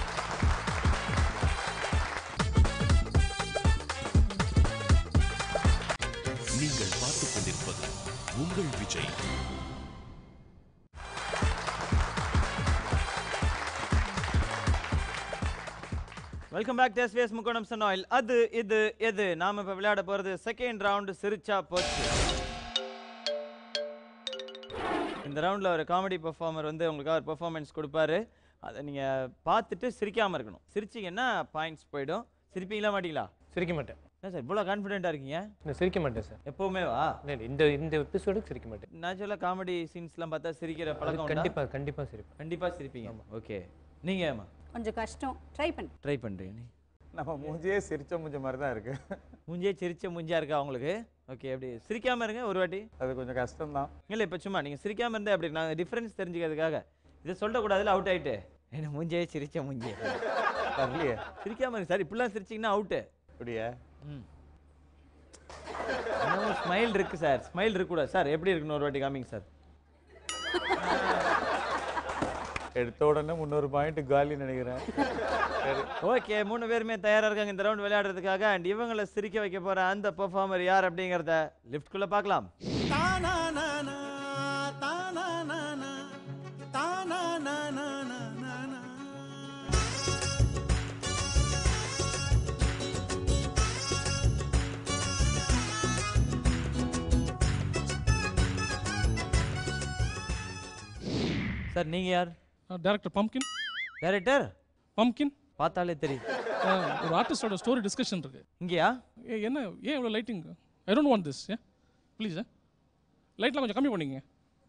நீங்கள் பார்த்துக் கொண்டிருப்பது உங்கள் Vijay welcome back to SVS Mukkonam சொன்னால் அது இது எது நாம இப்போ விளையாட போகிறது செகண்ட் ரவுண்டு சிரிச்சா போச்சு இந்த ரவுண்டில் ஒரு காமெடி பெர்ஃபார்மர் வந்து உங்களுக்காக ஒரு பெர்ஃபார்மன்ஸ் கொடுப்பாரு அதை நீங்கள் பார்த்துட்டு சிரிக்காமல் இருக்கணும் சிரிச்சிங்கன்னா பாயிண்ட்ஸ் போயிடும் சிரிப்பீங்களா மாட்டீங்களா சிரிக்க மாட்டேன் என்ன சார் இவ்வளோ கான்ஃபிடென்ட்டாக இருக்கீங்க நான் சிரிக்க மாட்டேன் சார் எப்போவுமே வா இல்லை இல்லை, இந்த இந்த எபிசோடுக்கு சிரிக்க மாட்டேன் நேச்சுரலாக காமெடி சீன்ஸ்லாம் பார்த்தா சிரிக்கிற அது பழக்கம் உண்டா? கண்டிப்பா கண்டிப்பா சிரிப்பேன் கண்டிப்பா சிரிப்பீங்க ஓகே நீங்க ஏமா கொஞ்சம் கஷ்டம் ட்ரை பண்ணு ட்ரை பண்றீங்க நீ நம்ம மூஞ்சியே சிரிச்ச மூஞ்ச மாதிரி தான் இருக்கு மூஞ்சியே சிரிச்ச மூஞ்சியா இருக்கா உங்களுக்கு ஓகே அப்படி சிரிக்காம இருங்க ஒரு வாட்டி அது கொஞ்சம் கஷ்டம்தான் இல்லை இப்போ சும்மா நீங்க சிரிக்காம இருந்தா அப்படி நாங்கள் டிஃப்ரென்ஸ் தெரிஞ்சுக்கிறதுக்காக இதை சொல்லக்கூடாதுல அவுட் ஆயிட்டு என்ன மூஞ்சியே சிரிச்ச மூஞ்சியே தரலையே சிரிக்காம இருக்கு சார் இப்படிலாம் சிரிச்சிங்கன்னா அவுட்டு அப்படியே ம் ஸ்மைல் இருக்கு சார் ஸ்மைல் இருக்கக்கூடாது சார் எப்படி இருக்குன்னு ஒரு வாட்டி காமிங்க சார் எடுத்த உடனே முந்நூறு பாயிண்ட் காலி நினைக்கிறேன் சரி ஓகே மூணு பேருமே தயாரா இருக்காங்க இந்த ரவுண்ட் விளையாடுறதுக்காக அண்ட் இவங்களை சிரிக்க வைக்க போற அந்த பெர்ஃபார்மர் யார் அப்படிங்கிறத லிஃப்ட்குள்ள பார்க்கலாம் சார் நீங்க யார் டேரக்டர் பம்கின் டைரக்டர் பம்கின் பார்த்தாலே தெரியும் ஒரு ஆர்டிஸ்டோட ஸ்டோரி டிஸ்கஷன் இருக்கு இங்கேயா ஏ என்ன ஏன் இவ்வளோ lighting I don't want this ஏ ப்ளீஸ் லைட்லாம் கொஞ்சம் கம்மி பண்ணிக்கங்க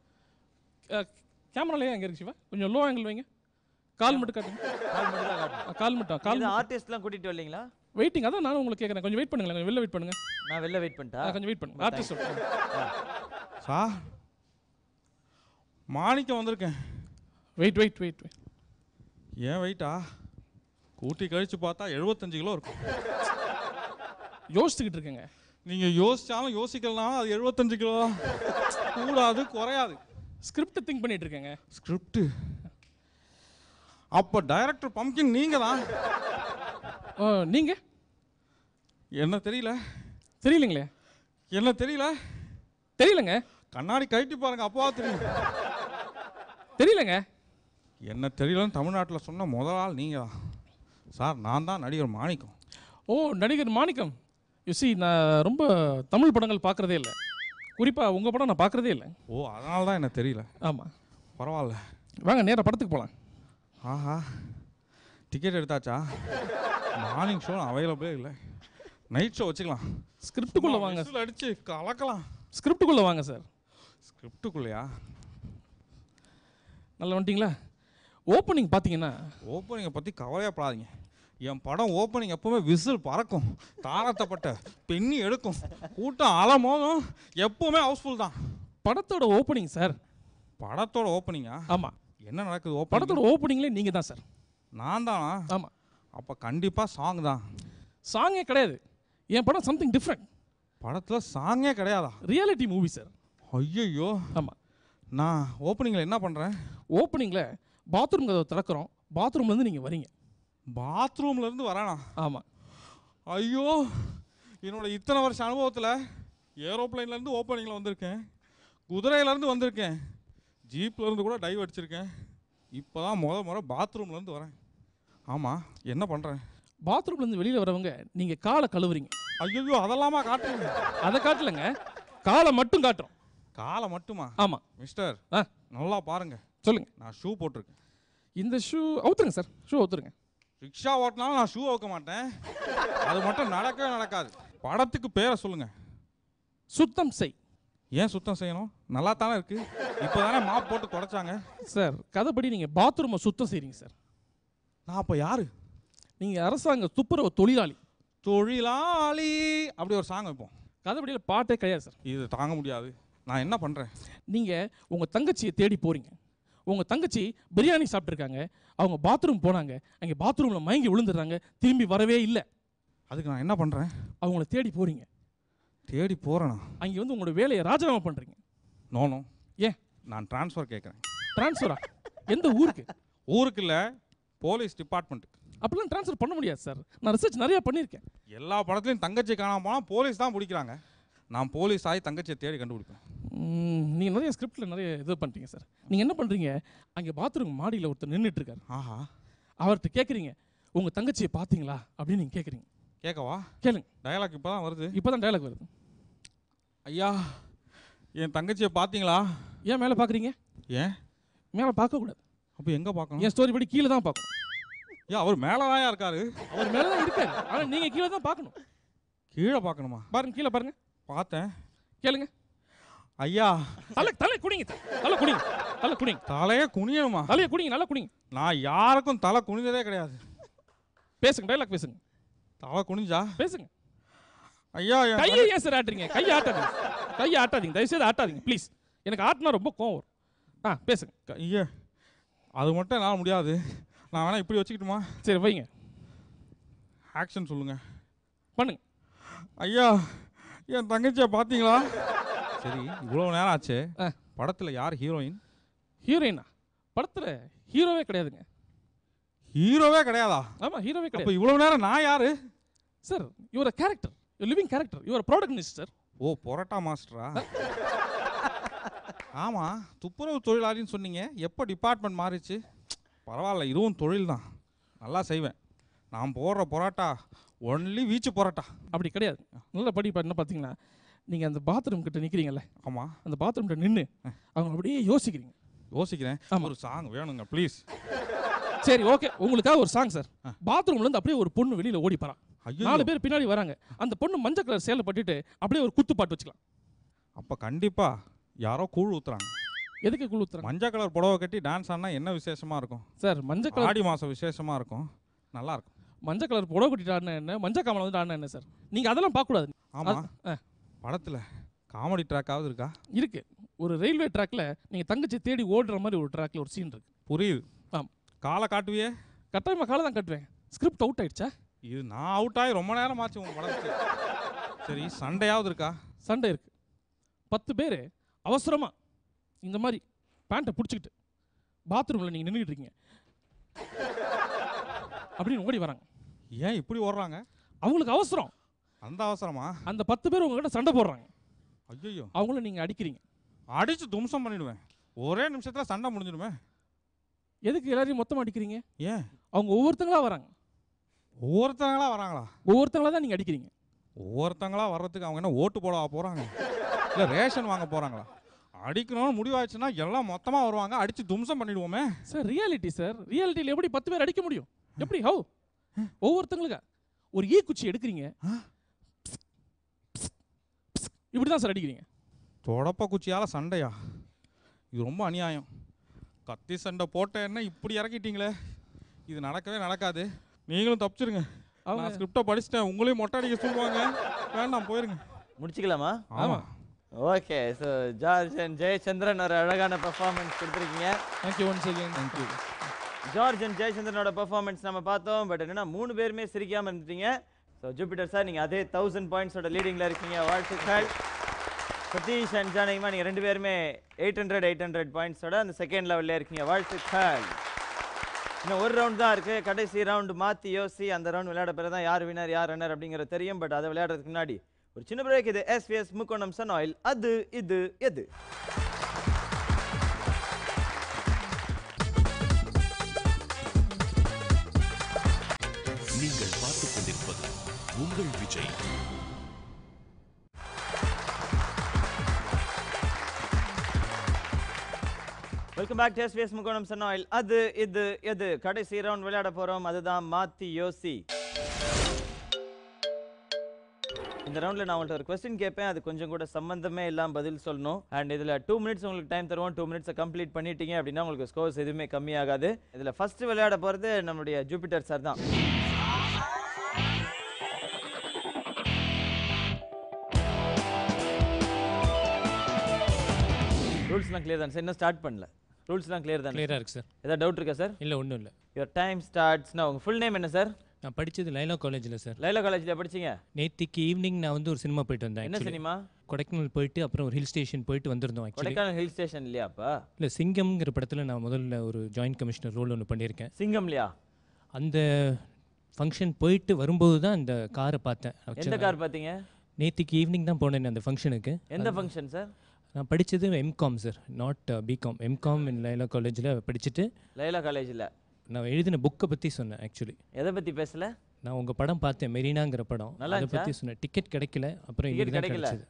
கேமரால ஏன் அங்கே இருக்கு சிவா கொஞ்சம் லோ ஆங்கிள் வைங்க கால் மட்டும் காட்டுங்க கால் மட்டும் தான் காட்டணும். ஆ, கால் மட்டும் கால் இது ஆர்டிஸ்ட்லாம் கூட்டிட்டு வரலீங்களா வெயிட்டிங் அதான் நானும் உங்களுக்கு கேட்குறேன் கொஞ்சம் வெயிட் பண்ணுங்களேன் கொஞ்சம் வெளில வெயிட் பண்ணுங்க நான் வெளில வெயிட் பண்ணிட்டா ஆ, கொஞ்சம் வெயிட் பண்ணுங்க ஆர்டிஸ்ட் சார் மாணிக்கம் வந்திருக்கேன் வெயிட் வெயிட் வெயிட் வெயிட் ஏன் வெயிட்டா கூட்டி கழிச்சு பார்த்தா எழுபத்தஞ்சு கிலோ இருக்கும் யோசிச்சுக்கிட்டு இருக்கேங்க நீங்கள் யோசிச்சாலும் யோசிக்கலாம் அது எழுபத்தஞ்சு கிலோ தான் கூடாது குறையாது ஸ்கிரிப்ட் திங்க் பண்ணிட்டு இருக்கேங்க ஸ்கிரிப்ட் அப்போ டைரக்டர் பம்கின் நீங்கள் தான் ஆ, நீங்க என்ன தெரியல தெரியலங்களே என்ன தெரியல தெரியலங்க கண்ணாடி கழட்டி பாருங்க அப்பா தெரியும் தெரியலங்க என்ன தெரியலன்னு தமிழ்நாட்டில் சொன்ன முதல் ஆள் நீங்கள் தான் சார் நான் தான் நடிகர் மாணிக்கம் ஓ நடிகர் மாணிக்கம் யூ நான் ரொம்ப தமிழ் படங்கள் பார்க்குறதே இல்லை குறிப்பாக உங்கள் படம் நான் பார்க்குறதே இல்லை ஓ அதனால தான் எனக்கு தெரியல ஆமாம் பரவாயில்ல வாங்க நேராக படத்துக்கு போகலாம் ஆஹா டிக்கெட் எடுத்தாச்சா மார்னிங் ஷோ அவைலபிளே இல்லை நைட் ஷோ வச்சுக்கலாம் ஸ்கிரிப்டுக்குள்ளே வாங்க whistle அடிச்சு கலக்கலாம் ஸ்கிரிப்டுக்குள்ளே வாங்க சார் ஸ்கிரிப்டுக்குள்ளேயா நல்லா வந்துட்டீங்களா ஓப்பனிங் பார்த்தீங்கன்னா ஓப்பனிங்கை பற்றி கவலையப்படாதீங்க என் படம் ஓப்பனிங் எப்பவுமே விசில் பறக்கும் தாரத்தப்பட்ட பெண்ணி எடுக்கும் கூட்டம் அலமோதும் எப்பவுமே ஹவுஸ்ஃபுல் தான் படத்தோட ஓப்பனிங் சார் படத்தோட ஓப்பனிங்கா ஆமாம் என்ன நடக்குது ஓப்பன் படத்தோட ஓப்பனிங்லேயே நீங்கள் தான் சார் நான் தானா ஆமாம் அப்போ கண்டிப்பாக சாங் தான் சாங்கே கிடையாது என் படம் சம்திங் டிஃப்ரெண்ட் படத்தில் சாங்கே கிடையாதா ரியாலிட்டி மூவி சார் ஐயையோ ஆமாம் நான் ஓப்பனிங்கில் என்ன பண்ணுறேன் ஓப்பனிங்கில் பாத்ரூம் கதவை திறக்கிறோம் பாத்ரூம்லேருந்து நீங்கள் வரீங்க பாத்ரூம்ல இருந்து வரானா ஆமாம் ஐயோ என்னோட இத்தனை வருஷ அனுபவத்தில் ஏரோப்ளைன்லேருந்து ஓப்பனிங்கில் வந்திருக்கேன் குதிரையிலேருந்து வந்திருக்கேன் ஜீப்ல இருந்து கூட டைவ் அடிச்சிருக்கேன் இப்போ தான் முத முறை பாத்ரூம்லேருந்து வரேன் ஆமாம் என்ன பண்ணுறேன் பாத்ரூம்லேருந்து வெளியில் வரவங்க நீங்கள் காலை கழுவுறீங்க ஐயோ அதெல்லாமா காட்டுறீங்க அதை காட்டலைங்க காலை மட்டும் காட்டுறோம் காலை மட்டுமா ஆமாம் மிஸ்டர் ஆ நல்லா பாருங்க சொல்லுங்க நான் ஷூ போட்டிருக்கேன் இந்த ஷூ அவுத்துருங்க சார் ஷூ அவுத்துருங்க ரிக்ஷா ஓட்டினாலும் நான் ஷூ வைக்க மாட்டேன் அது மட்டும் நடக்கவே நடக்காது படத்துக்கு பேரை சொல்லுங்க சுத்தம் செய் ஏன் சுத்தம் செய்யணும் நல்லா தானே இருக்கு இப்போ தானே மாப் போட்டு தொடச்சாங்க சார் கதைப்படி நீங்கள் பாத்ரூமை சுத்தம் செய்கிறீங்க சார் நான் அப்போ யாரு நீங்கள் அரசாங்க துப்புரவு தொழிலாளி தொழிலாளி அப்படி ஒரு சாங் வைப்போம் கதைப்படியில் பாட்டே கிடையாது சார் இது தாங்க முடியாது நான் என்ன பண்ணுறேன் நீங்கள் உங்கள் தங்கச்சியை தேடி போகிறீங்க உங்கள் தங்கச்சி பிரியாணி சாப்பிட்ருக்காங்க அவங்க பாத்ரூம் போனாங்க அங்கே பாத்ரூமில் மயங்கி விழுந்துடுறாங்க திரும்பி வரவே இல்லை அதுக்கு நான் என்ன பண்ணுறேன் அவங்கள தேடி போகிறீங்க தேடி போகிறேனா அங்கே வந்து உங்களோட வேலையை ராஜினாமா பண்ணுறீங்க நோனோ ஏன் நான் ட்ரான்ஸ்ஃபர் கேட்குறேன் ட்ரான்ஸ்ஃபரா எந்த ஊருக்கு ஊருக்கு இல்லை போலீஸ் டிபார்ட்மெண்ட்டுக்கு அப்படிலாம் ட்ரான்ஸ்ஃபர் பண்ண முடியாது சார் நான் ரிசர்ச் நிறையா பண்ணியிருக்கேன் எல்லா படத்துலையும் தங்கச்சி காணாம போனால் போலீஸ் தான் பிடிக்கிறாங்க நான் போலீஸ் ஆகி தங்கச்சியை தேடி கண்டுபிடிப்பேன் நீங்கள் நிறைய ஸ்கிரிப்டில் நிறைய இது பண்ணிட்டீங்க சார் நீங்கள் என்ன பண்ணுறீங்க அங்கே பாத்ரூம் மாடியில் ஒருத்தர் நின்றுட்டு இருக்காரு ஆஹா அவர்கிட்ட கேட்குறீங்க உங்கள் தங்கச்சியை பார்த்தீங்களா அப்படின்னு நீங்கள் கேட்குறீங்க கேட்கவா கேளுங்க டயலாக் இப்போ தான் வருது இப்போ தான் டைலாக் வருது ஐயா என் தங்கச்சியை பார்த்தீங்களா ஏன் மேலே பார்க்குறீங்க ஏன் மேலே பார்க்கக்கூடாது அப்போ எங்கே பார்க்கணும் என் ஸ்டோரி படி கீழே தான் பார்க்கணும் ஏன் அவர் மேலே தான் இருக்காரு அவர் மேலே தான் இருக்காரு ஆனால் நீங்கள் கீழே தான் பார்க்கணும் கீழே பார்க்கணுமா பாருங்க கீழே பாருங்க பார்த்தேன் கேளுங்க ஐயா தலை தலை குடிங்க தலை குடிங்க தலை குடிங்க தலையே குனியணுமா தலையை குடிங்க நல்லா குடிங்க நான் யாருக்கும் தலை குனிஞ்சதே கிடையாது பேசுங்க டைலாக் பேசுங்க தலை குனிஞ்சா பேசுங்க ஐயா என் கையை ஏன் சார் ஆட்டுறீங்க கையை ஆட்டாதீங்க கையை ஆட்டாதீங்க தயவுசெய்து ஆட்டாதீங்க ப்ளீஸ் எனக்கு ஆட்டினா ரொம்ப கோவம் வரும் ஆ பேசுங்க ஐயா அது மட்டும் என்னால் முடியாது நான் வேணா இப்படி வச்சுக்கிட்டுமா சரி வைங்க ஆக்ஷன் சொல்லுங்க பண்ணுங்க ஐயா என் தங்கச்சியை பார்த்தீங்களா சரி இவ்வளோ நேரம் ஆச்சு ஆ. படத்தில் யார் ஹீரோயின் ஹீரோயினா படத்தில் ஹீரோவே கிடையாதுங்க ஹீரோவே கிடையாதா ஆமாம் ஹீரோவே அப்போ கிடையாது இவ்வளோ நேரம் நான் யாரு sir your character living character your product sir ஓ பொரோட்டா மாஸ்டரா ஆமாம் துப்புரவு தொழிலாளின்னு சொன்னீங்க எப்போ டிபார்ட்மெண்ட் மாறிச்சு பரவாயில்ல இதுவும் தொழில் தான் நல்லா செய்வேன் நான் போடுற பொரோட்டா ஒன்லி வீச்சு பொரோட்டா அப்படி கிடையாது நல்ல படி என்ன பார்த்தீங்கன்னா நீங்கள் அந்த பாத்ரூம் கிட்ட நிற்கிறீங்கல்ல ஆமாம் அந்த பாத்ரூம் கிட்ட நின்று அவங்க அப்படியே யோசிக்கிறீங்க யோசிக்கிறேன் ஆமா. ஒரு சாங் வேணுங்க ப்ளீஸ் சரி ஓகே உங்களுக்காக ஒரு சாங் சார் பாத்ரூம்ல இருந்து அப்படியே ஒரு பொண்ணு வெளியில ஓடி போறான் ஐயோ நாலு பேர் பின்னாடி வராங்க அந்த பொண்ணு மஞ்சள் கலர் சேலை பட்டுட்டு அப்படியே ஒரு குத்து பாட்டு வச்சுக்கலாம் அப்போ கண்டிப்பா யாரோ கூழ் ஊத்துறாங்க எதுக்கு குழு ஊத்துறாங்க மஞ்சள் கலர் புடவை கட்டி டான்ஸ் ஆடினா என்ன விசேஷமா இருக்கும் சார் மஞ்சள் கலர் ஆடி மாசம் விசேஷமா இருக்கும் நல்லா இருக்கும் மஞ்சள் கலர் புடவை கட்டிட்டு ஆடினா என்ன மஞ்சள் காமலை வந்து ஆடினா என்ன சார் நீங்க அதெல்லாம் பார்க்க கூடாது ஆமா ஆ. படத்துல காமெடி ட்ராக்காவது இருக்கா இருக்கு ஒரு ரயில்வே ட்ராக்ல நீங்க தங்கச்சி தேடி ஓடுற மாதிரி ஒரு ட்ராக்ல ஒரு சீன் இருக்கு புரியுது ஆம். காலை காட்டுவியே கட்டாயமா காலை தான் கட்டுவேன் ஸ்கிரிப்ட் அவுட் ஆயிடுச்சா இது நான் அவுட் ஆகி ரொம்ப நேரம் ஆச்சு உங்க படத்துக்கு சரி சண்டையாவது இருக்கா சண்டை இருக்கு பத்து பேர் அவசரமா இந்த மாதிரி பேண்ட்டை பிடிச்சிக்கிட்டு பாத்ரூமில் நீங்கள் நின்றுட்டு இருக்கீங்க அப்படின்னு ஓடி வராங்க ஏன் இப்படி ஓடுறாங்க அவங்களுக்கு அவசரம் அந்த அவசரமா அந்த பத்து பேர் உங்ககிட்ட சண்டை போடுறாங்க ஐயோ அவங்கள நீங்கள் அடிக்கிறீங்க அடிச்சு தும்சம் பண்ணிடுவேன் ஒரே நிமிஷத்துல சண்டை முடிஞ்சிடுமே எதுக்கு எல்லாரையும் மொத்தமாக அடிக்கிறீங்க ஏன் அவங்க ஒவ்வொருத்தங்களா வராங்க ஒவ்வொருத்தங்களா வராங்களா ஒவ்வொருத்தங்களா தான் நீங்கள் அடிக்கிறீங்க ஒவ்வொருத்தங்களா வர்றதுக்கு அவங்க என்ன ஓட்டு போட போறாங்க இல்ல ரேஷன் வாங்க போறாங்களா அடிக்கணும்னு முடிவாச்சுன்னா எல்லாம் மொத்தமா வருவாங்க அடிச்சு தும்சம் பண்ணிடுவோமே சார் ரியாலிட்டி சார் ரியாலிட்டியில் எப்படி பத்து பேர் அடிக்க முடியும் எப்படி ஹவு ஒவ்வொருத்தங்களுக்கு ஒரு ஈ குச்சி எடுக்கிறீங்க இப்படி தான் சார் அடிக்கிறீங்க தொடப்ப குச்சியால சண்டையா இது ரொம்ப அநியாயம் கத்தி சண்டை போட்டேன்னா இப்படி இறக்கிட்டீங்களே இது நடக்கவே நடக்காது நீங்களும் தப்பிச்சிருங்க அவங்க நான் ஸ்கிரிப்டை படிச்சிட்டேன் உங்களையும் மொட்டை அடிக்க சொல்லுவாங்க வேண்டாம் போயிருங்க முடிச்சுக்கலாமா ஆமா okay so George and Jayachandran ஒரு அழகான பெர்ஃபார்மன்ஸ் கொடுத்துருக்கீங்க thank you once again thank you George and ஜெயச்சந்திரனோட பெர்ஃபார்மன்ஸ் நம்ம பார்த்தோம் பட் என்னன்னா மூணு பேருமே சிரிக்காம இருந்துட்டீங்க ஸோ ஜூபிட்டர் சார் நீங்கள் அதே தௌசண்ட் பாயிண்ட்ஸோட லீடிங்கில் இருக்கீங்க வாழ்த்துக்கள் சதீஷ் அண்ட் ஜானகிமா நீங்கள் ரெண்டு பேருமே எயிட் ஹண்ட்ரட் எயிட் ஹண்ட்ரட் பாயிண்ட்ஸோட அந்த செகண்ட் லெவலில் இருக்கீங்க வாழ்த்துக்கள் இன்னும் ஒரு ரவுண்ட் தான் இருக்கு கடைசி ரவுண்டு மாற்றி யோசி அந்த ரவுண்ட் விளையாட பிறகு தான் யார் வினர் யார் ரன்னர் அப்படிங்கிறது தெரியும் பட் அதை விளையாடுறதுக்கு முன்னாடி ஒரு சின்ன பிரேக் இது எஸ்விஎஸ் முக்கோணம் சன் ஆயில் அது இது எது நீங்கள் பார்த்துக் கொண்டிருப்பது உங்கள் Vijay welcome back to SVS முக்கோணம் சன் ஆயில் அது இது எது கடைசி ரவுண்ட் விளையாட போறோம் அதுதான் மாத்தி யோசி இந்த ரவுண்டில் நான் உங்கள்ட்ட ஒரு கொஸ்டின் கேட்பேன் அது கொஞ்சம் கூட சம்மந்தமே இல்லாமல் பதில் சொல்லணும் அண்ட் இதில் டூ மினிட்ஸ் உங்களுக்கு டைம் தருவோம் டூ மினிட்ஸை கம்ப்ளீட் பண்ணிட்டீங்க அப்படின்னா உங்களுக்கு ஸ்கோர்ஸ் எதுவுமே கம்மியாகாது இதில் ஃபர்ஸ்ட் விளையாட போகிறது நம்மளுடைய ஜூபிட்டர் சார் தான் ரூல்ஸ்லாம் கிளியர் தான் சார் இன்னும் ஸ்டார்ட் பண்ணல ரூல்ஸ்லாம் கிளியர் தான் கிளியராக இருக்குது சார் ஏதாவது டவுட் இருக்கா சார் இல்லை ஒன்றும் இல்லை யுவர் டைம் ஸ்டார்ட்ஸ்னா உங்கள் ஃபுல் நேம் என்ன சார் நான் படித்தது லைலா காலேஜில் சார் லைலா காலேஜில் படிச்சீங்க நேத்திக்கு ஈவினிங் நான் வந்து ஒரு சினிமா போயிட்டு வந்தேன் என்ன actually. சினிமா கொடைக்கானல் போயிட்டு அப்புறம் ஒரு ஹில் ஸ்டேஷன் போயிட்டு வந்திருந்தோம் ஆக்சுவலி கொடைக்கானல் ஹில் ஸ்டேஷன் இல்லையாப்பா இல்லை சிங்கம்ங்கிற படத்தில் நான் முதல்ல ஒரு ஜாயின்ட் கமிஷனர் ரோல் ஒன்று பண்ணியிருக்கேன் சிங்கம்லையா அந்த ஃபங்க்ஷன் போயிட்டு வரும்போது தான் அந்த காரை பார்த்தேன் எந்த Actually, கார் பார்த்தீங்க நேத்திக்கு ஈவினிங் தான் போனேன் அந்த ஃபங்க்ஷனுக்கு எந்த ஃபங்க்ஷன் சார் நான் படித்தது MCom sir not BCom MCom in Laila காலேஜில் படிச்சுட்டு லைலா காலேஜில் நான் எழுதின புக்கை பற்றி சொன்னேன் ஆக்சுவலி எதை பற்றி பேசல நான் உங்கள் படம் பார்த்தேன் மெரினாங்கிற படம் நல்லா அதை இருந்துச்சா? பற்றி சொன்னேன் டிக்கெட் கிடைக்கல அப்புறம் Ticket இன்னைக்கு தான் கிடைக்கல? கிடைச்சது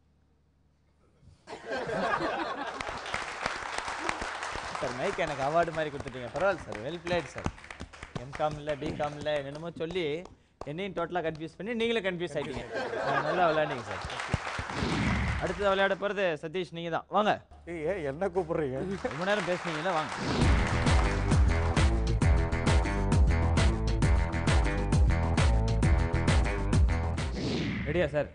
சார் மைக் எனக்கு அவார்டு மாதிரி கொடுத்துட்டீங்க பரவாயில்ல sir well played sir MCom இல்லை பிகாம் இல்லை என்னென்னமோ சொல்லி என்னையும் டோட்டலாக கன்ஃபியூஸ் பண்ணி நீங்களும் கன்ஃபியூஸ் ஆகிட்டீங்க நல்லா விளையாடுங்க சார் அடுத்தது விளையாட போகிறது சதீஷ் நீங்கள் தான் வாங்க ஏய் என்ன கூப்பிடுறீங்க ரொம்ப நேரம் பேசுனீங்கல்ல வாங்க ரெடியா சார்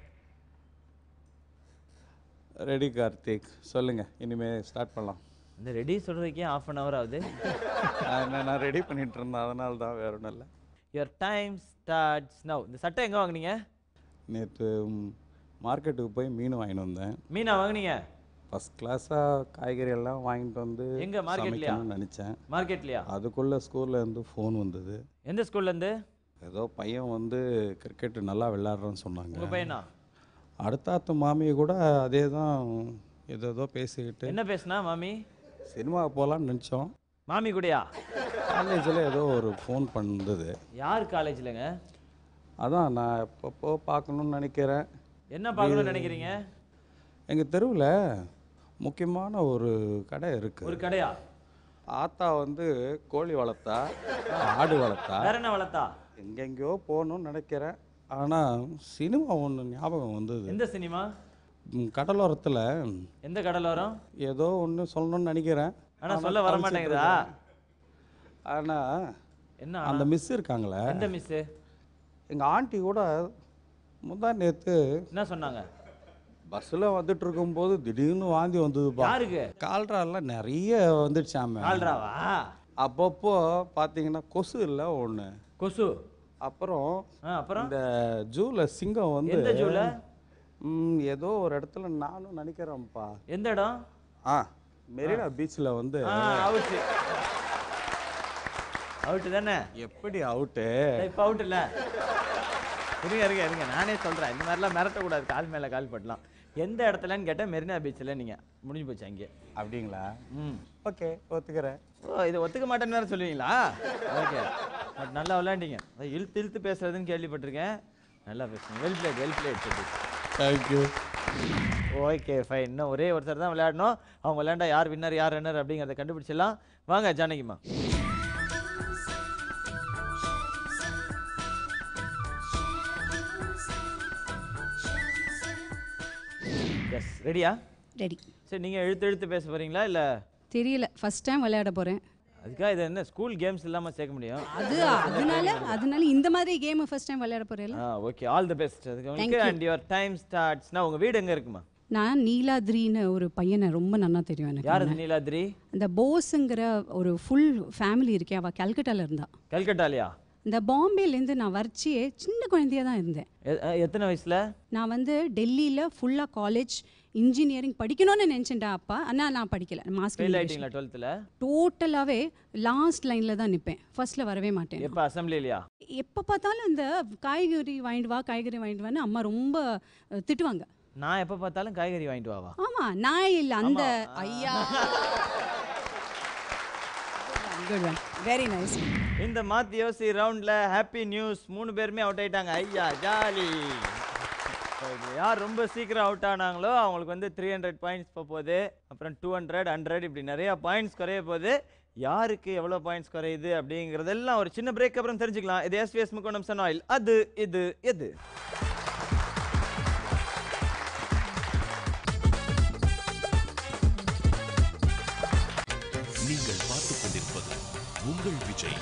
ரெடி கார்த்திக் சொல்லுங்க இனிமே ஸ்டார்ட் பண்ணலாம் இந்த ரெடி சொல்கிறதுக்கே ஆஃப் அன் ஹவர் ஆகுது நான் என்ன நான் ரெடி பண்ணிட்டு இருந்தேன் அதனால தான் வேற ஒன்றும் இல்லை யுவர் டைம் ஸ்டார்ட்ஸ் நவ் இந்த சட்டை எங்கே வாங்குனீங்க நேற்று மார்க்கெட்டுக்கு போய் மீன் வாங்கிட்டு வந்தேன் மீனா வாங்குனீங்க ஃபஸ்ட் கிளாஸாக காய்கறி எல்லாம் வாங்கிட்டு வந்து எங்க marketலயா? சமைக்கணும்னு நினச்சேன் மார்க்கெட்லையா அதுக்குள்ளே ஸ்கூல்ல இருந்து ஃபோன் வந்தது எந்த ஸ்கூல்லேருந்து ஏதோ பையன் வந்து கிரிக்கெட் நல்லா விளையாடுறேன்னு சொன்னாங்க உங்கள் பையனா அடுத்தாத்து மாமியை கூட அதே தான் ஏதோ ஏதோ பேசிக்கிட்டு என்ன பேசுனா மாமி சினிமாவுக்கு போகலான்னு நினச்சோம் மாமி கூடயா காலேஜில் ஏதோ ஒரு ஃபோன் பண்ணுது யார் காலேஜ்லங்க அதான் நான் எப்பப்போ பார்க்கணுன்னு நினைக்கிறேன் என்ன பார்க்கணும்னு நினைக்கிறீங்க எங்கள் தெருவில் முக்கியமான ஒரு கடை இருக்குது ஒரு கடையா ஆத்தா வந்து கோழி வளர்த்தா ஆடு வளர்த்தா வேற என்ன வளர்த்தா எங்கெங்கேயோ போகணும்னு நினைக்கிறேன் ஆனால் சினிமா ஒன்று ஞாபகம் வந்தது எந்த சினிமா ம், கடலோரத்தில் எந்த கடலோரம் ஏதோ ஒன்று சொல்லணும்னு நினைக்கிறேன் ஆனா சொல்ல வர மாட்டேங்குதா ஆனால் என்ன அந்த மிஸ் இருக்காங்களே எந்த மிஸ் எங்கள் ஆண்டி கூட முந்தா நேற்று என்ன சொன்னாங்க பஸ்ஸில் வந்துட்டு இருக்கும்போது திடீர்னு வாந்தி வந்ததுப்பா யாருக்கு கால்ராலாம் நிறைய வந்துடுச்சாமே ஆல்ராவா அப்பப்போ பார்த்தீங்கன்னா கொசு இல்லை ஒன்று கொசு அப்புறம் ஆ, அப்புறம் இந்த ஜூல சிங்கம் வந்து எந்த ஜூல ம், ஏதோ ஒரு இடத்துல நானும் நினைக்கிறேன்ப்பா எந்த இடம் ஆ மெரினா பீச்சில் வந்து அவுட் அவுட் தானே எப்படி அவுட்டு இப்போ அவுட் இல்ல இருங்க இருங்க இருங்க நானே சொல்றேன் இந்த மாதிரிலாம் மிரட்டக்கூடாது கால் மேல கால் படலாம் எந்த இடத்துலன்னு கேட்டா மெரினா பீச்சில் நீங்க முடிஞ்சு போச்சு அங்கே அப்படிங்களா ம் ஓகே ஒத்துக்கிறேன் ஓ இதை ஒத்துக்க மாட்டேன்னு வேற சொல்லுவீங்களா ஓகே பட் நல்லா விளையாண்டீங்க அதான் இழுத்து இழுத்து பேசுறதுன்னு கேள்விப்பட்டிருக்கேன் நல்லா பேசுங்க வெல் பிளேட் வெல் பிளேட் சொல்லி தேங்க்யூ ஓகே ஃபைன் இன்னும் ஒரே ஒருத்தர் தான் விளையாடணும் அவங்க விளையாண்டா யார் வின்னர் யார் ரன்னர் அப்படிங்கிறத கண்டுபிடிச்சிடலாம் வாங்க ஜானகிமா எஸ் ரெடியா ரெடி சரி நீங்கள் எழுத்து எழுத்து பேச போறீங்களா இல்லை தெரியல ஃபர்ஸ்ட் டைம் விளையாட போகிறேன் அதுக்காக இது என்ன ஸ்கூல் கேம்ஸ் இல்லாமல் சேர்க்க முடியும் அது அதனால அதனால இந்த மாதிரி கேம் ஃபர்ஸ்ட் டைம் விளையாட போகிறேன் ஆ ஓகே ஆல் தி பெஸ்ட் அதுக்கு உங்களுக்கு you. அண்ட் யுவர் டைம் ஸ்டார்ட்ஸ்னா உங்கள் வீடு எங்கே இருக்குமா நான் நீலாத்ரின்னு ஒரு பையனை ரொம்ப நல்லா தெரியும் எனக்கு யார் அது நீலாத்ரி அந்த போஸுங்கிற ஒரு ஃபுல் ஃபேமிலி இருக்கே அவள் கல்கட்டால இருந்தா கல்கட்டாலையா இந்த பாம்பேலேருந்து நான் வர்ச்சியே சின்ன குழந்தையா தான் இருந்தேன் எ- அ, எத்தனை வயசுல நான் வந்து டெல்லியில் ஃபுல்லாக காலேஜ் இன்ஜினியரிங் படிக்கணும்னு நினச்சிட்டா அப்பா ஆனால் நான் படிக்கல மாஸ் ஃபெயில் ஆயிட்டீங்களா டுவெல்த்தில் டோட்டலாகவே லாஸ்ட் லைனில் தான் நிற்பேன் ஃபர்ஸ்ட்டில் வரவே மாட்டேன் எப்போ அசம்பிளிலையா எப்போ பார்த்தாலும் இந்த காய்கறி வாங்கிட்டு வா காய்கறி வாங்கிட்டு வான்னு அம்மா ரொம்ப அஹ், திட்டுவாங்க நான் எப்போ பார்த்தாலும் காய்கறி வாங்கிட்டு வாவா ஆமா நான் இல்லை அந்த ஐயா குட் ஒன் வெரி நைஸ் இந்த மாத்தி யோசி ரவுண்ட்ல ஹாப்பி நியூஸ் மூணு பேருமே அவுட் ஆயிட்டாங்க ஐயா ஜாலி யார் ரொம்ப சீக்கிரம் அவுட் ஆனாங்களோ அவங்களுக்கு வந்து த்ரீ ஹண்ட்ரட் பாயிண்ட்ஸ் போக போகுது அப்புறம் டூ ஹண்ட்ரட் ஹண்ட்ரட் இப்படி நிறைய பாயிண்ட்ஸ் குறைய போகுது யாருக்கு எவ்வளோ பாயிண்ட்ஸ் குறையுது அப்படிங்கிறதெல்லாம் ஒரு சின்ன பிரேக் அப்புறம் தெரிஞ்சுக்கலாம் இது எஸ்விஎஸ் முக்கோணம் சன் ஆயில் அது இது எது நீங்கள் பார்த்துக் கொண்டிருப்பது உங்கள் விஜய்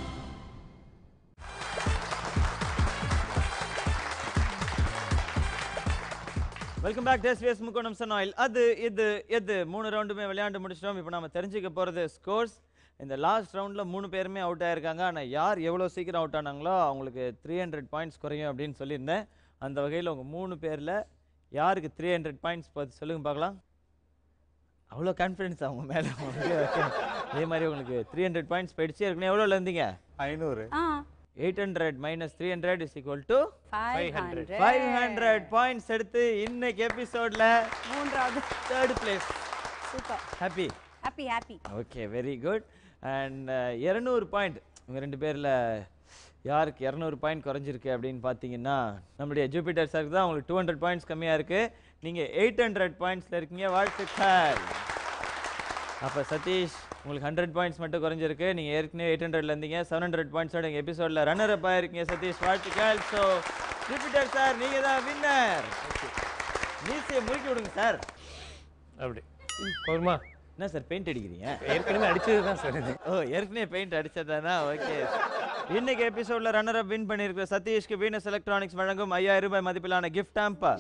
வெல்கம் பேக் எஸ்விஎஸ் முக்கோணம் சன் ஆயில் அது இது எது மூணு ரவுண்டுமே விளையாண்டு முடிச்சிட்டோம் இப்போ நம்ம தெரிஞ்சுக்க போகிறது ஸ்கோர்ஸ் இந்த லாஸ்ட் ரவுண்டில் மூணு பேருமே அவுட் ஆயிருக்காங்க ஆனால் யார் எவ்வளோ சீக்கிரம் அவுட் ஆனாங்களோ அவங்களுக்கு த்ரீ ஹண்ட்ரட் பாயிண்ட்ஸ் குறையும் அப்படின்னு சொல்லியிருந்தேன் அந்த வகையில் உங்கள் மூணு பேரில் யாருக்கு த்ரீ ஹண்ட்ரட் பாயிண்ட்ஸ் பார்த்து சொல்லுங்க பார்க்கலாம் அவ்வளோ கான்ஃபிடன்ஸ் அவங்க மேலே அதே மாதிரி உங்களுக்கு த்ரீ ஹண்ட்ரட் பாயிண்ட்ஸ் போயிடுச்சு ஏற்கனவே எவ்வளோல இருந்தீங்க ஐநூறு ஆ eight hundred minus three hundred is equal to five hundred five hundred points எடுத்து இன்னைக்கு எபிசோடில் மூன்றாவது third place super happy happy happy okay very good and இரநூறு பாயிண்ட் இவங்க ரெண்டு பேரில் யாருக்கு இரநூறு பாயிண்ட் குறைஞ்சிருக்கு அப்படின்னு பார்த்தீங்கன்னா நம்மளுடைய ஜூபிட்டர் சாருக்கு தான் உங்களுக்கு டூ ஹண்ட்ரட் பாயிண்ட்ஸ் கம்மியாக இருக்குது நீங்கள் எயிட் ஹண்ட்ரட் பாயிண்ட்ஸில் இருக்கீங்க வாழ்த்துக்கள் அப்போ சதீஷ் உங்களுக்கு ஹண்ட்ரட் பாயிண்ட்ஸ் மட்டும் குறைஞ்சிருக்கு நீங்கள் ஏற்கனவே எயிட் ஹண்ட்ரட்ல இருந்தீங்க செவன் ஹண்ட்ரட் பாயிண்ட்ஸோட எங்கள் எபிசோடில் ரன்னர் அப் ஆயிருக்கீங்க சதீஷ் வாழ்த்துக்கள் ஸோ ஜூபிட்டர் சார் நீங்கள் தான் வின்னர் மீசியை முறுக்கி விடுங்க சார் அப்படி போதுமா என்ன சார் பெயிண்ட் அடிக்கிறீங்க ஏற்கனவே அடிச்சது தான் சார் இது ஓ ஏற்கனவே பெயிண்ட் அடிச்சதானா ஓகே இன்னைக்கு எபிசோட்ல ரன்னர் அப் வின் பண்ணியிருக்கிற சதீஷ்க்கு வீனஸ் எலக்ட்ரானிக்ஸ் வழங்கும் ஐயாயிரம் ரூபாய் மதிப்பிலான கிஃப்ட் ஆம்பா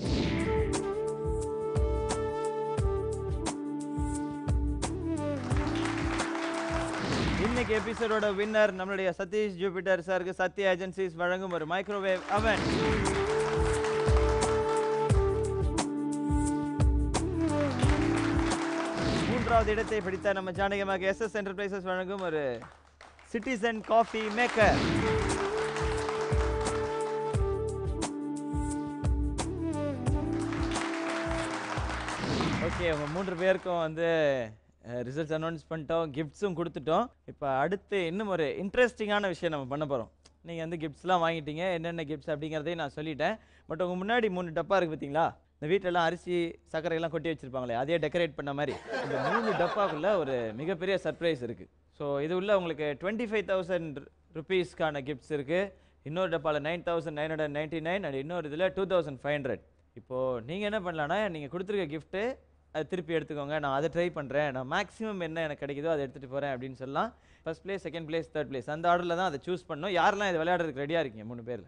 இன்னைக்கு எபிசோடோட வின்னர் நம்மளுடைய சதீஷ் ஜூபிட்டர் சாருக்கு சத்யா ஏஜென்சிஸ் வழங்கும் ஒரு மைக்ரோவேவ் அவன் மூன்றாவது இடத்தை பிடித்த நம்ம ஜானகமாக எஸ்எஸ் என்டர்பிரைசஸ் வழங்கும் ஒரு சிட்டிசன் காஃபி மேக்கர் ஓகே உங்க மூன்று பேருக்கும் வந்து ரிசல்ட்ஸ் அனௌன்ஸ் பண்ணிட்டோம் கிஃப்ட்ஸும் கொடுத்துட்டோம் இப்போ அடுத்து இன்னும் ஒரு இன்ட்ரெஸ்டிங்கான விஷயம் நம்ம பண்ண போகிறோம் நீங்கள் வந்து கிஃப்ட்ஸ்லாம் வாங்கிட்டீங்க என்னென்ன கிஃப்ட்ஸ் அப்படிங்கிறதையும் நான் சொல்லிட்டேன் பட் உங்கள் முன்னாடி மூணு டப்பா இருக்குது பார்த்தீங்களா இந்த வீட்டிலலாம் அரிசி சர்க்கரை எல்லாம் கொட்டி வச்சிருப்பாங்களே அதே டெக்கரேட் பண்ண மாதிரி இந்த மூணு டப்பாக்குள்ள ஒரு மிகப்பெரிய சர்ப்ரைஸ் இருக்குது ஸோ இது உள்ள உங்களுக்கு டுவெண்ட்டி ஃபைவ் தௌசண்ட் ருபீஸ்க்கான கிஃப்ட்ஸ் இருக்குது இன்னொரு டப்பாவில் nine thousand nine hundred ninety nine and இன்னொரு இதில் டூ தௌசண்ட் ஃபைவ் ஹண்ட்ரட் இப்போது நீங்கள் என்ன பண்ணலான்னா நீங்கள் கொடுத்துருக்க கிஃப்ட்டு அது திருப்பி எடுத்துக்கோங்க நான் அதை ட்ரை பண்ணுறேன் நான் மேக்ஸிமம் என்ன எனக்கு கிடைக்குதோ அதை எடுத்துகிட்டு போகிறேன் அப்படின்னு சொல்லலாம் first place second place third place அந்த ஆர்டரில் தான் அதை சூஸ் பண்ணணும் யாரெல்லாம் இது விளையாடுறதுக்கு ரெடியாக இருக்கீங்க மூணு பேரில்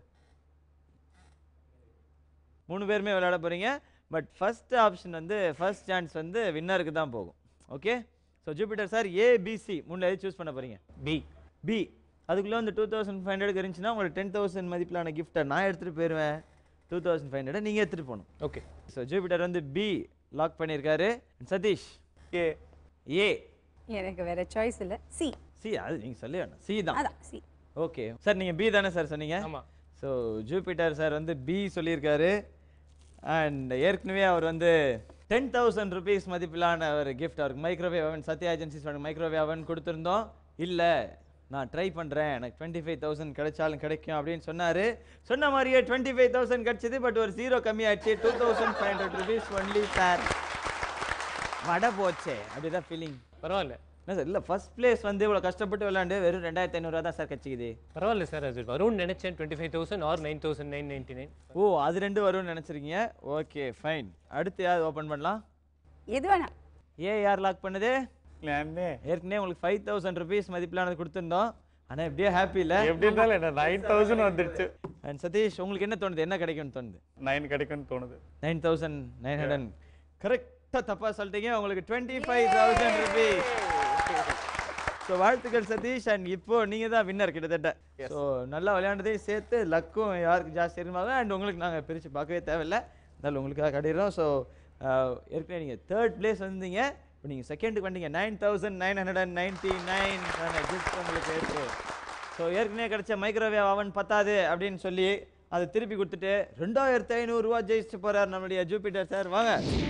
மூணு பேருமே விளையாட போகிறீங்க பட் ஃபர்ஸ்ட் ஆப்ஷன் வந்து ஃபர்ஸ்ட் சான்ஸ் வந்து வின்னருக்கு தான் போகும் okay so Jupiter sir ABC மூணு எது சூஸ் பண்ண போகிறீங்க பி பி அதுக்குள்ளே வந்து டூ தௌசண்ட் ஃபைவ் ஹண்ட்ரட் இருந்துச்சுன்னா உங்களுக்கு டென் தௌசண்ட் மதிப்பிலான கிஃப்ட்டை நான் எடுத்துகிட்டு போயிடுவேன் டூ தௌசண்ட் ஃபைவ் ஹண்ட்ரட் நீங்கள் எடுத்துகிட்டு போகணும் ஓகே ஸோ ஜூபிட்டர் வந்து பி லாக் பண்ணியிருக்காரு சதீஷ் ஏ ஏ எனக்கு வேற சாய்ஸ் இல்லை சி சி அது நீங்கள் சொல்லி வேணும் சி தான் அதான் சி ஓகே சார் நீங்கள் பி தானே சார் சொன்னீங்க ஆமா ஸோ ஜூபிட்டர் சார் வந்து பி சொல்லியிருக்காரு அண்ட் ஏற்கனவே அவர் வந்து டென் தௌசண்ட் ருபீஸ் மதிப்பிலான ஒரு கிஃப்ட் அவருக்கு மைக்ரோவேவ் அவன் சத்யா ஏஜென்சிஸ் மைக்ரோவேவ் அவன் கொடுத்துருந்தோம் இல்லை நான் ட்ரை பண்ணுறேன் எனக்கு டுவெண்ட்டி ஃபைவ் தௌசண்ட் கிடைச்சாலும் கிடைக்கும் அப்படின்னு சொன்னார் சொன்ன மாதிரியே டுவெண்ட்டி ஃபைவ் தௌசண்ட் கிடச்சிது பட் ஒரு ஜீரோ கம்மியாச்சு two thousand five hundred rupees only sir வடை போச்சே அப்படிதான் ஃபீலிங் பரவாயில்ல என்ன சார் இல்லை ஃபர்ஸ்ட் பிளேஸ் வந்து இவ்வளோ கஷ்டப்பட்டு விளையாண்டு வெறும் ரெண்டாயிரத்தி ஐநூறுரூவா தான் சார் கட்சிக்குது பரவாயில்ல சார் அது வரும்னு நினைச்சேன் twenty five thousand or nine thousand nine ninety nine ஓ அது ரெண்டு வரும்னு நினச்சிருக்கீங்க ஓகே ஃபைன் அடுத்து யார் ஓப்பன் பண்ணலாம் எது வேணாம் ஏ யார் லாக் பண்ணுது இல்லையாண்டே ஏற்கனவே உங்களுக்கு ஃபைவ் தௌசண்ட் ருபீஸ் மதிப்பிலானது கொடுத்துருந்தோம் ஆனால் எப்படியே ஹாப்பி இல்லை எப்படி இருந்தாலும் என்ன நைன் தௌசண்ட் வந்துடுச்சு அண்ட் சதீஷ் உங்களுக்கு என்ன தோணுது என்ன கிடைக்கும்னு தோணுது நைன் கிடைக்கும்னு தோணுது நைன் தௌசண்ட் நைன் ஹண்ட்ரட் கரெக்டாக தப்பாக சொல்லிட்டீங்க உங்களுக்கு twenty five thousand rupees so வாழ்த்துக்கள் சதீஷ் அண்ட் இப்போ நீங்கள் தான் வின்னர் கிட்டத்தட்ட ஸோ நல்லா விளையாண்டதையும் சேர்த்து லக்கும் யாருக்கு ஜாஸ்தி இருந்தாங்க அண்ட் உங்களுக்கு நாங்கள் பிரித்து பார்க்கவே தேவையில்லை இருந்தாலும் உங்களுக்காக கட்டிடுறோம் ஸோ ஏற்கனவே நீங்கள் தேர்ட் பிளேஸ் வந்தீங்க இப்போ நீங்கள் செகண்டுக்கு வந்தீங்க nine thousand nine hundred and ninety nine gift உங்களுக்கு இருக்கு ஸோ ஏற்கனவே கிடைச்ச மைக்ரோவேவ் அவன் பத்தாது அப்படின்னு சொல்லி அதை திருப்பி கொடுத்துட்டு ரெண்டாயிரத்தி ஐநூறுரூவா ஜெயிச்சு போகிறார் நம்மளுடைய ஜூபிட்டர் சார் வாங்க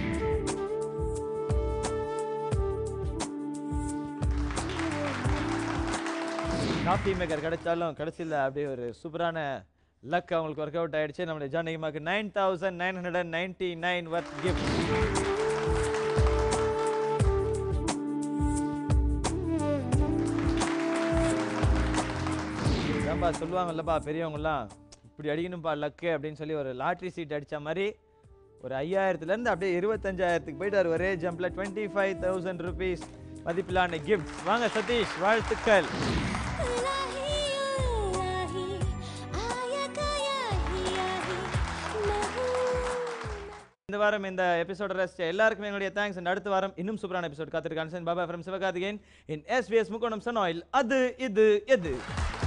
காஃபி மேக்கர் கிடைச்சாலும் கடைசியில் அப்படியே ஒரு சூப்பரான லக் அவங்களுக்கு ஒர்க் அவுட் ஆயிடுச்சு நம்மளுடைய ஜானகிமாக்கு nine thousand nine hundred and ninety nine worth gift ஏன்பா சொல்லுவாங்கல்லப்பா பெரியவங்கலாம் இப்படி அடிக்கணும்ப்பா லக்கு அப்படின்னு சொல்லி ஒரு லாட்ரி சீட் அடிச்ச மாதிரி ஒரு ஐயாயிரத்துலேருந்து அப்படியே இருபத்தஞ்சாயிரத்துக்கு போயிட்டார் ஒரே ஜம்பில் டுவெண்ட்டி ஃபைவ் தௌசண்ட் ருபீஸ் மதிப்பிலான கிஃப்ட் வாங்க சதீஷ் வாழ்த்துக்கள் இந்த வாரம் இந்த எபிசோட ரசிச்ச எல்லாருக்குமே என்னுடைய தேங்க்ஸ் அண்ட் அடுத்த வாரம் இன்னும் சூப்பரான எபிசோட் காத்திருக்கான் Baba from Sivakarthikeyan in S V S Mukkonam sun oil அது இது எது